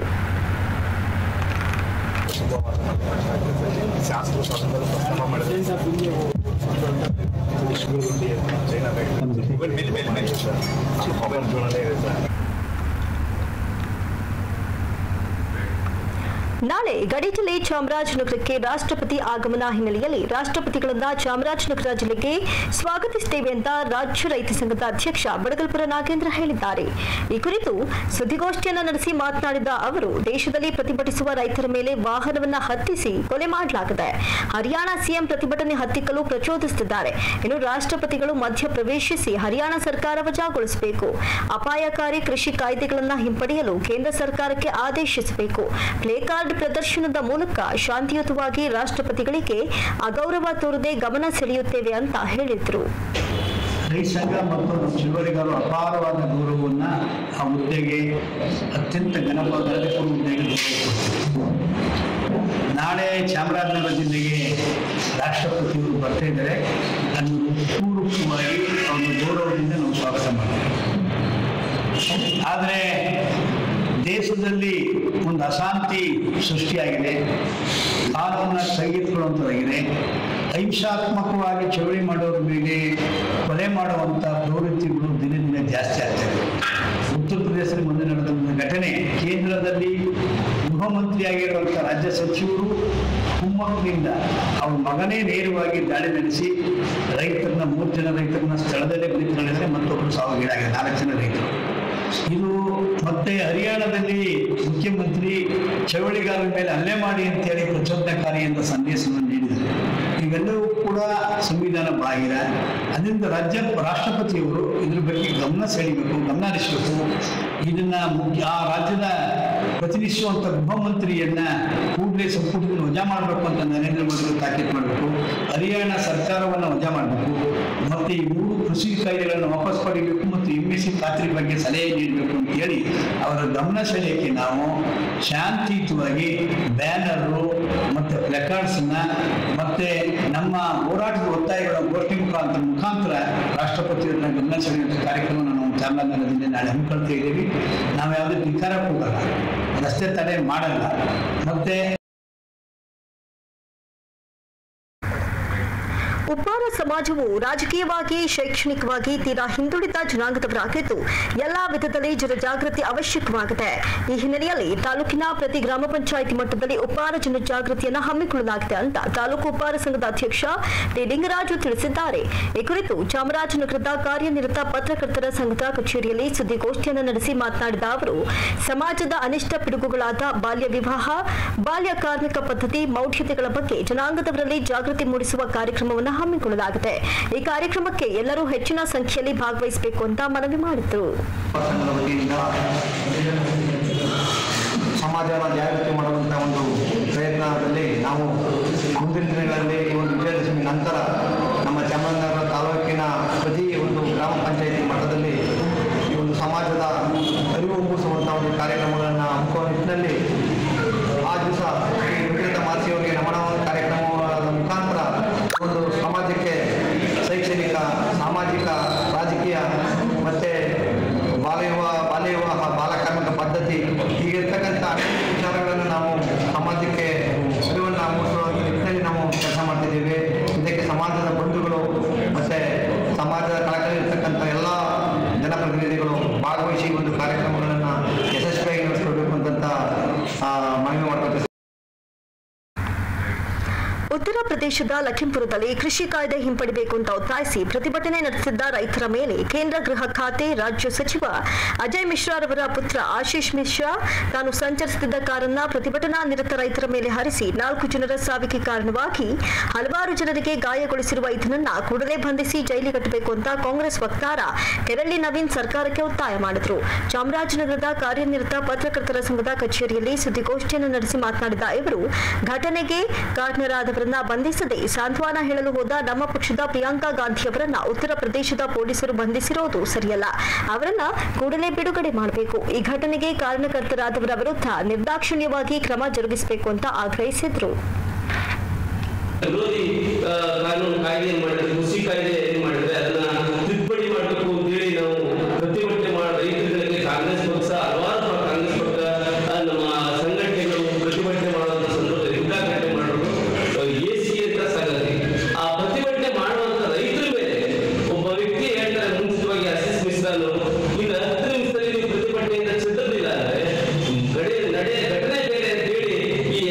ನಾಳೆ ಗಡಿ ಜಿಲ್ಲೆ ಚಾಮರಾಜನಗರಕ್ಕೆ ರಾಷ್ಟ್ರಪತಿ ಆಗಮನ ಹಿನ್ನೆಲೆಯಲ್ಲಿ ರಾಷ್ಟ್ರಪತಿಗಳನ್ನ ಚಾಮರಾಜನಗರ ಜಿಲ್ಲೆಗೆ ಸ್ವಾಗತಿಸುತ್ತೇವೆ ಅಂತ ರಾಜ್ಯ ರೈತ ಸಂಘದ ಅಧ್ಯಕ್ಷ ಬಡಗಲ್ಪುರ ನಾಗೇಂದ್ರ ಹೇಳಿದ್ದಾರೆ ಈ ಕುರಿತು ಸುದ್ದಿಗೋಷ್ಠಿಯನ್ನು ನಡೆಸಿ ಮಾತನಾಡಿದ ಅವರು ದೇಶದಲ್ಲಿ ಪ್ರತಿಭಟಿಸುವ ರೈತರ ಮೇಲೆ ವಾಹನವನ್ನ ಹತ್ತಿಸಿ ಕೊಲೆ ಮಾಡಲಾಗಿದೆ ಹರಿಯಾಣ ಸಿಎಂ ಪ್ರತಿಭಟನೆ ಹತ್ತಿಕ್ಕಲು ಪ್ರಚೋದಿಸುತ್ತಿದ್ದಾರೆ ಇನ್ನು ರಾಷ್ಟ್ರಪತಿಗಳು ಮಧ್ಯ ಪ್ರವೇಶಿಸಿ ಹರಿಯಾಣ ಸರ್ಕಾರ ವಜಾಗೊಳಿಸಬೇಕು ಅಪಾಯಕಾರಿ ಕೃಷಿ ಕಾಯ್ದೆಗಳನ್ನು ಹಿಂಪಡೆಯಲು ಕೇಂದ್ರ ಸರ್ಕಾರಕ್ಕೆ ಆದೇಶಿಸಬೇಕು ಪ್ಲೇ ಕಾರ್ಡ್ ಪ್ರದರ್ಶನದ ಮೂಲಕ ಶಾಂತಿಯುತವಾಗಿ ರಾಷ್ಟ್ರಪತಿಗಳಿಗೆ ಅಗೌರವ ತೋರದೆ ಗಮನ ಸೆಳೆಯುತ್ತೇವೆ ಅಂತ ಹೇಳಿದ್ರು ರೈತ ಸಂಘ ಮತ್ತು ನಮ್ಮ ಚಳುವಳಿಗಾರರು ಅಪಾರವಾದ ಗೌರವವನ್ನು ಆ ಹುದ್ದೆಗೆ ಅತ್ಯಂತ ಘನಪೂರ್ವಕ ಹುದ್ದೆಗೆ ಗೌರವ ಕೊಡ್ತೀವಿ. ನಾಳೆ ಚಾಮರಾಜನಗರ ಜಿಲ್ಲೆಗೆ ರಾಷ್ಟ್ರಪತಿಯವರು ಬರ್ತಾ ಇದ್ದಾರೆ ಅದನ್ನು ಪೂರ್ವಕವಾಗಿ ಅವರ ಗೌರವದಿಂದ ನಾವು ಸ್ವಾಗತ ಮಾಡ್ತೀವಿ ಆದರೆ ದೇಶದಲ್ಲಿ ಒಂದು ಅಶಾಂತಿ ಸೃಷ್ಟಿಯಾಗಿದೆ ಕಾನೂನ ಕೈಗೆತ್ತಿಕೊಳ್ಳುವಂಥದ್ದಾಗಿದೆ ಅಹಿಂಸಾತ್ಮಕವಾಗಿ ಚಳವಳಿ ಮಾಡೋರ ಮೇಲೆ ಕೊಲೆ ಮಾಡುವಂಥ ಪ್ರವೃತ್ತಿಗಳು ದಿನ ದಿನ ಜಾಸ್ತಿ ಆಗ್ತಾ ಇದೆ ಉತ್ತರ ಪ್ರದೇಶದಲ್ಲಿ ಮುಂದೆ ನಡೆದ ಒಂದು ಘಟನೆ ಕೇಂದ್ರದಲ್ಲಿ ಗೃಹ ಮಂತ್ರಿಯಾಗಿರುವಂಥ ರಾಜ್ಯ ಸಚಿವರು ಕುಮ್ಮಕ್ಕಿನಿಂದ ಅವ್ರ ಮಗನೇ ನೇರವಾಗಿ ದಾಳಿ ನಡೆಸಿ ರೈತರನ್ನ ಮೂರು ಜನ ರೈತರನ್ನ ಸ್ಥಳದಲ್ಲೇ ಬಲಿತ ನಡೆಸಿ ಮತ್ತೊಬ್ಬರು ಸಾವಿಗೀಡಾಗಿದೆ ನಾಲ್ಕು ಜನ ರೈತರು ಇದು ಮತ್ತೆ ಹರಿಯಾಣದಲ್ಲಿ ಮುಖ್ಯಮಂತ್ರಿ ಚಳವಳಿಗಾರರ ಮೇಲೆ ಹಲ್ಲೆ ಮಾಡಿ ಅಂತೇಳಿ ಪ್ರಚೋದನಕಾರಿ ಅಂತ ಸಂದೇಶವನ್ನು ನೀಡಿದರು ಇವೆಲ್ಲವೂ ಕೂಡ ಸಂವಿಧಾನ ಬಾಹಿರ ಅದರಿಂದ ರಾಜ್ಯ ರಾಷ್ಟ್ರಪತಿಯವರು ಇದ್ರ ಬಗ್ಗೆ ಗಮನ ಸೆಳೀಬೇಕು ಗಮನ ಹರಿಸಬೇಕು ಇದನ್ನ ಮುಖ್ಯ ಆ ರಾಜ್ಯದ ಪ್ರತಿನಿಧಿಸುವಂತ ಗೃಹ ಮಂತ್ರಿಯನ್ನ ಕೂಡಲೇ ಸಂಪುಟದಿಂದ ವಜಾ ಮಾಡಬೇಕು ಅಂತ ನರೇಂದ್ರ ಮೋದಿ ಅವರು ತಾಕೀತು ಮಾಡಬೇಕು ಹರಿಯಾಣ ಸರ್ಕಾರವನ್ನು ವಜಾ ಮಾಡಬೇಕು ಮತ್ತೆ ಈ ಮೂರು ಕೃಷಿ ಕಾಯ್ದೆಗಳನ್ನು ವಾಪಸ್ ಪಡಿಬೇಕು ಮತ್ತು ಎಂ ಎಸ್ ಸಿ ಖಾತ್ರಿ ಬಗ್ಗೆ ಸಲಹೆ ನೀಡಬೇಕು ಅಂತ ಹೇಳಿ ಅವರ ಗಮನ ಸೆಳೆಯಕ್ಕೆ ನಾವು ಶಾಂತಿಯುತವಾಗಿ ಬ್ಯಾನರು ಮತ್ತೆ ಪ್ಲೆಕಾರ್ಡ್ಸ್ನ ಮತ್ತೆ ನಮ್ಮ ಹೋರಾಟದ ಒತ್ತಾಯಗಳ ಗೋಷ್ಠಿ ಮುಖಾಂತರ ಮುಖಾಂತರ ರಾಷ್ಟ್ರಪತಿಯವರನ್ನ ಗಮನ ಸೆಳೆಯುವಂಥ ಕಾರ್ಯಕ್ರಮವನ್ನು ನಾವು ಚಾಮರಾಜನಗರದಿಂದ ನಾಳೆ ಹಮ್ಮಿಕೊಳ್ತಾ ಇದ್ದೀವಿ ನಾವು ಯಾವುದೇ ಧಿಕ್ಕಾರ ಹೋಗಲ್ಲ ರಸ್ತೆ ತಡೆ ಮಾಡಲ್ಲ ಮತ್ತೆ ಉಪ್ಪಾರ ಸಮಾಜವು ರಾಜಕೀಯವಾಗಿ ಶೈಕ್ಷಣಿಕವಾಗಿ ತೀರಾ ಹಿಂದುಳಿದ ಜನಾಂಗದವರಾಗಿದ್ದು ಎಲ್ಲಾ ವಿಧದಲ್ಲಿ ಜನಜಾಗೃತಿ ಅವಶ್ಯಕವಾಗಿದೆ ಈ ಹಿನ್ನೆಲೆಯಲ್ಲಿ ತಾಲೂಕಿನ ಪ್ರತಿ ಗ್ರಾಮ ಪಂಚಾಯಿತಿ ಮಟ್ಟದಲ್ಲಿ ಉಪ್ಪಾರ ಜನಜಾಗೃತಿಯನ್ನು ಹಮ್ಮಿಕೊಳ್ಳಲಾಗಿದೆ ಅಂತ ತಾಲೂಕು ಉಪ್ಪಾರ ಸಂಘದ ಅಧ್ಯಕ್ಷ ಟಿ ಲಿಂಗರಾಜು ತಿಳಿಸಿದ್ದಾರೆ ಈ ಕುರಿತು ಚಾಮರಾಜನಗರದ ಕಾರ್ಯನಿರತ ಪತ್ರಕರ್ತರ ಸಂಘದ ಕಚೇರಿಯಲ್ಲಿ ಸುದ್ದಿಗೋಷ್ಠಿಯನ್ನು ನಡೆಸಿ ಮಾತನಾಡಿದ ಅವರು ಸಮಾಜದ ಅನಿಷ್ಟ ಪಿಡುಗುಗಳಾದ ಬಾಲ್ಯ ವಿವಾಹ ಬಾಲ್ಯ ಕಾರ್ಮಿಕ ಪದ್ಧತಿ ಮೌಢ್ಯತೆಗಳ ಬಗ್ಗೆ ಜನಾಂಗದವರಲ್ಲಿ ಜಾಗೃತಿ ಮೂಡಿಸುವ ಕಾರ್ಯಕ್ರಮವನ್ನು ಹಮ್ಮಿಕೊಳ್ಳಲಾಗಿದೆ ಈ ಕಾರ್ಯಕ್ರಮಕ್ಕೆ ಎಲ್ಲರೂ ಹೆಚ್ಚಿನ ಸಂಖ್ಯೆಯಲ್ಲಿ ಭಾಗವಹಿಸಬೇಕು ಅಂತ ಮನವಿ ಮಾಡಿದರು ಸಂಘದ ವತಿಯಿಂದ ಸಮಾಜವನ್ನು ಜಾಗೃತಿ ಮಾಡುವಂಥ ಒಂದು ಪ್ರಯತ್ನದಲ್ಲಿ ನಾವು ಮುಂದಿನ ದಿನಗಳಲ್ಲಿ ಈ ಒಂದು ವಿಜಯದಶಮಿ ನಂತರ ನಮ್ಮ ಚಾಮರಾಜನಗರ ತಾಲೂಕಿನ ಪ್ರತಿ ಒಂದು ಗ್ರಾಮ ಪಂಚಾಯಿತಿ ಮಟ್ಟದಲ್ಲಿ ಈ ಒಂದು ಸಮಾಜದ ಅರಿವು ಮೂಡಿಸುವಂಥ ಒಂದು ಕಾರ್ಯಕ್ರಮಗಳನ್ನು ಹಮ್ಮಿಕೊಳ್ಳುವ ನಿಟ್ಟಿನಲ್ಲಿ ಆ ದಿವಸ ಶ್ರೀ ವಿಕ್ರೇತ ಮಾಸಿಯವರಿಗೆ ನಮನ ಕಾರ್ಯಕ್ರಮದ ಮುಖಾಂತರ ಒಂದು ಸಮಾಜಕ್ಕೆ ಶೈಕ್ಷಣಿಕ ಸಾಮಾಜಿಕ ರಾಜಕೀಯ ಮತ್ತು ಬಾಲ್ಯ ವಿವಾಹ ಬಾಲ್ಯ ವಿವಾಹ ಬಾಲಕಾರ್ಮಿಕ ಪದ್ಧತಿ ಹೀಗಿರ್ತಕ್ಕಂಥ ಅನೇಕ ವಿಚಾರಗಳನ್ನು ನಾವು ಸಮಾಜಕ್ಕೆ ಅರಿವನ್ನು ಮೂಡಿಸುವಂಥ ನಿಟ್ಟಿನಲ್ಲಿ ನಾವು ಕೆಲಸ ಮಾಡ್ತಿದ್ದೀವಿ ಇದಕ್ಕೆ ಸಮಾಜದ ಬಂಧುಗಳು ಮತ್ತು ಸಮಾಜದ ಕಳಕಳಿ ಇರ್ತಕ್ಕಂಥ ಎಲ್ಲ ಜನಪ್ರತಿನಿಧಿಗಳು ಭಾಗವಹಿಸಿ ಈ ಒಂದು ಕಾರ್ಯಕ್ರಮಗಳನ್ನು ಯಶಸ್ವಿಯಾಗಿ ನಡೆಸ್ಕೊಳ್ಬೇಕು ಅಂತಂತ ಆ, ಮನವಿ ಮಾಡ್ಕೊಳ್ತೀವಿ ಉತ್ತರ ಪ್ರದೇಶದ ಲಖಿಂಪುರದಲ್ಲಿ ಕೃಷಿ ಕಾಯ್ದೆ ಹಿಂಪಡಿಬೇಕು ಅಂತ ಒತ್ತಾಯಿಸಿ ಪ್ರತಿಭಟನೆ ನಡೆಸಿದ್ದ ರೈತರ ಮೇಲೆ ಕೇಂದ್ರ ಗೃಹ ಖಾತೆ ರಾಜ್ಯ ಸಚಿವ ಅಜಯ್ ಮಿಶ್ರಾರವರ ಪುತ್ರ ಆಶೀಶ್ ಮಿಶ್ರಾ ತಾನು ಸಂಚರಿಸುತ್ತಿದ್ದ ಕಾರನ್ನ ಪ್ರತಿಭಟನಾ ನಿರತ ರೈತರ ಮೇಲೆ ಹರಿಸಿ ನಾಲ್ಕು ಜನರ ಸಾವಿಗೆ ಕಾರಣವಾಗಿ ಹಲವಾರು ಜನರಿಗೆ ಗಾಯಗೊಳಿಸಿರುವ ಇದನ್ನ ಕೂಡಲೇ ಬಂಧಿಸಿ ಜೈಲಿಗಟ್ಟಬೇಕು ಅಂತ ಕಾಂಗ್ರೆಸ್ ವಕ್ತಾರ ಕೆರಳ್ಳಿ ನವೀನ್ ಸರ್ಕಾರಕ್ಕೆ ಒತ್ತಾಯ ಮಾಡಿದ್ರು ಚಾಮರಾಜನಗರದ ಕಾರ್ಯನಿರತ ಪತ್ರಕರ್ತರ ಸಂಘದ ಕಚೇರಿಯಲ್ಲಿ ಸುದ್ದಿಗೋಷ್ಠಿಯನ್ನು ನಡೆಸಿ ಮಾತನಾಡಿದ ಇವರು ಘಟನೆಗೆ ಕಾರಣರಾದವರನ್ನ ಬಂಧಿಸದೆ ಸಾಂತ್ವನ ಹೇಳಲು ಹೋದ ನಮ್ಮ ಪಕ್ಷದ ಪ್ರಿಯಾಂಕಾ ಗಾಂಧಿ ಅವರನ್ನ ಉತ್ತರ ಪ್ರದೇಶದ ಪೊಲೀಸರು ಬಂಧಿಸಿರೋದು ಸರಿಯಲ್ಲ ಅವರನ್ನ ಕೂಡಲೇ ಬಿಡುಗಡೆ ಮಾಡಬೇಕು ಈ ಘಟನೆಗೆ ಕಾರಣಕರ್ತರಾದವರ ವಿರುದ್ಧ ನಿರ್ದಾಕ್ಷಿಣ್ಯವಾಗಿ ಕ್ರಮ ಜರುಗಿಸಬೇಕು ಅಂತ ಆಗ್ರಹಿಸಿದ್ರು ವಿರೋಧಿ ಆ, ಕಾನೂನು ಕಾಯ್ದೆ ಏನ್ ಮಾಡಿದ್ರೆ ಕೃಷಿ ಕಾಯ್ದೆ ಏನ್ ಮಾಡಿದ್ರೆ ಅದನ್ನ ತಿದ್ದುಪಡಿ ಮಾಡಬೇಕು ಅಂತೇಳಿ ನಾವು ಪ್ರತಿಭಟನೆ ಮಾಡ ರೈತರಿಗೆ ಕಾಂಗ್ರೆಸ್ ಪಕ್ಷ ಹಲವಾರು ಪ- ಕಾಂಗ್ರೆಸ್ ಪಕ್ಷ ಆ, ನಮ್ಮ ಸಂಘಟನೆಗಳು ಪ್ರತಿಭಟನೆ ಮಾಡುವಂತ ಸಂದರ್ಭದಲ್ಲಿ ಉದ್ಘಾಟನೆ ಮಾಡೋದು ಎ ಸಿ ಅಂತ ಸಂಗತಿ ಆ ಪ್ರತಿಭಟನೆ ಮಾಡುವಂತ ರೈತರ ಮೇಲೆ ಒಬ್ಬ ವ್ಯಕ್ತಿ ಹೇಳ್ತಾರೆ ಮುಂಚಿತವಾಗಿ ಅಸಿಸ್ ಮಿಶ್ರಾನು ಇನ್ನು ಹತ್ತು ನಿಮಿಷದಲ್ಲಿ ನೀವು ಪ್ರತಿಭಟನೆಯಿಂದ ಚದುರಲಿಲ್ಲ ಅಂದ್ರೆ ಗಡೆ ನಡೆ ಘಟನೆ ಬೇರೆ ಅಂತ ಹೇಳಿ ಈ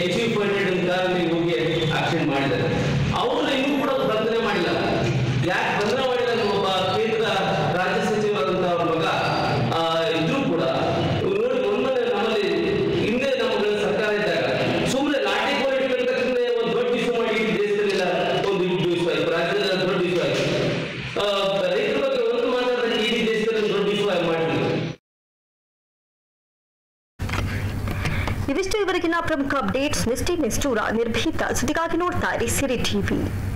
ಇವಿಷ್ಟು ಇವರೆಗಿನ ಪ್ರಮುಖ ಅಪ್ಡೇಟ್ಸ್ ನಿಷ್ಠೆ ನಿಷ್ಠೂರ ನಿರ್ಭೀತ ಸುದ್ದಿಗಾಗಿ ನೋಡ್ತಾ ಇರಿ ಸಿರಿ ಟಿವಿ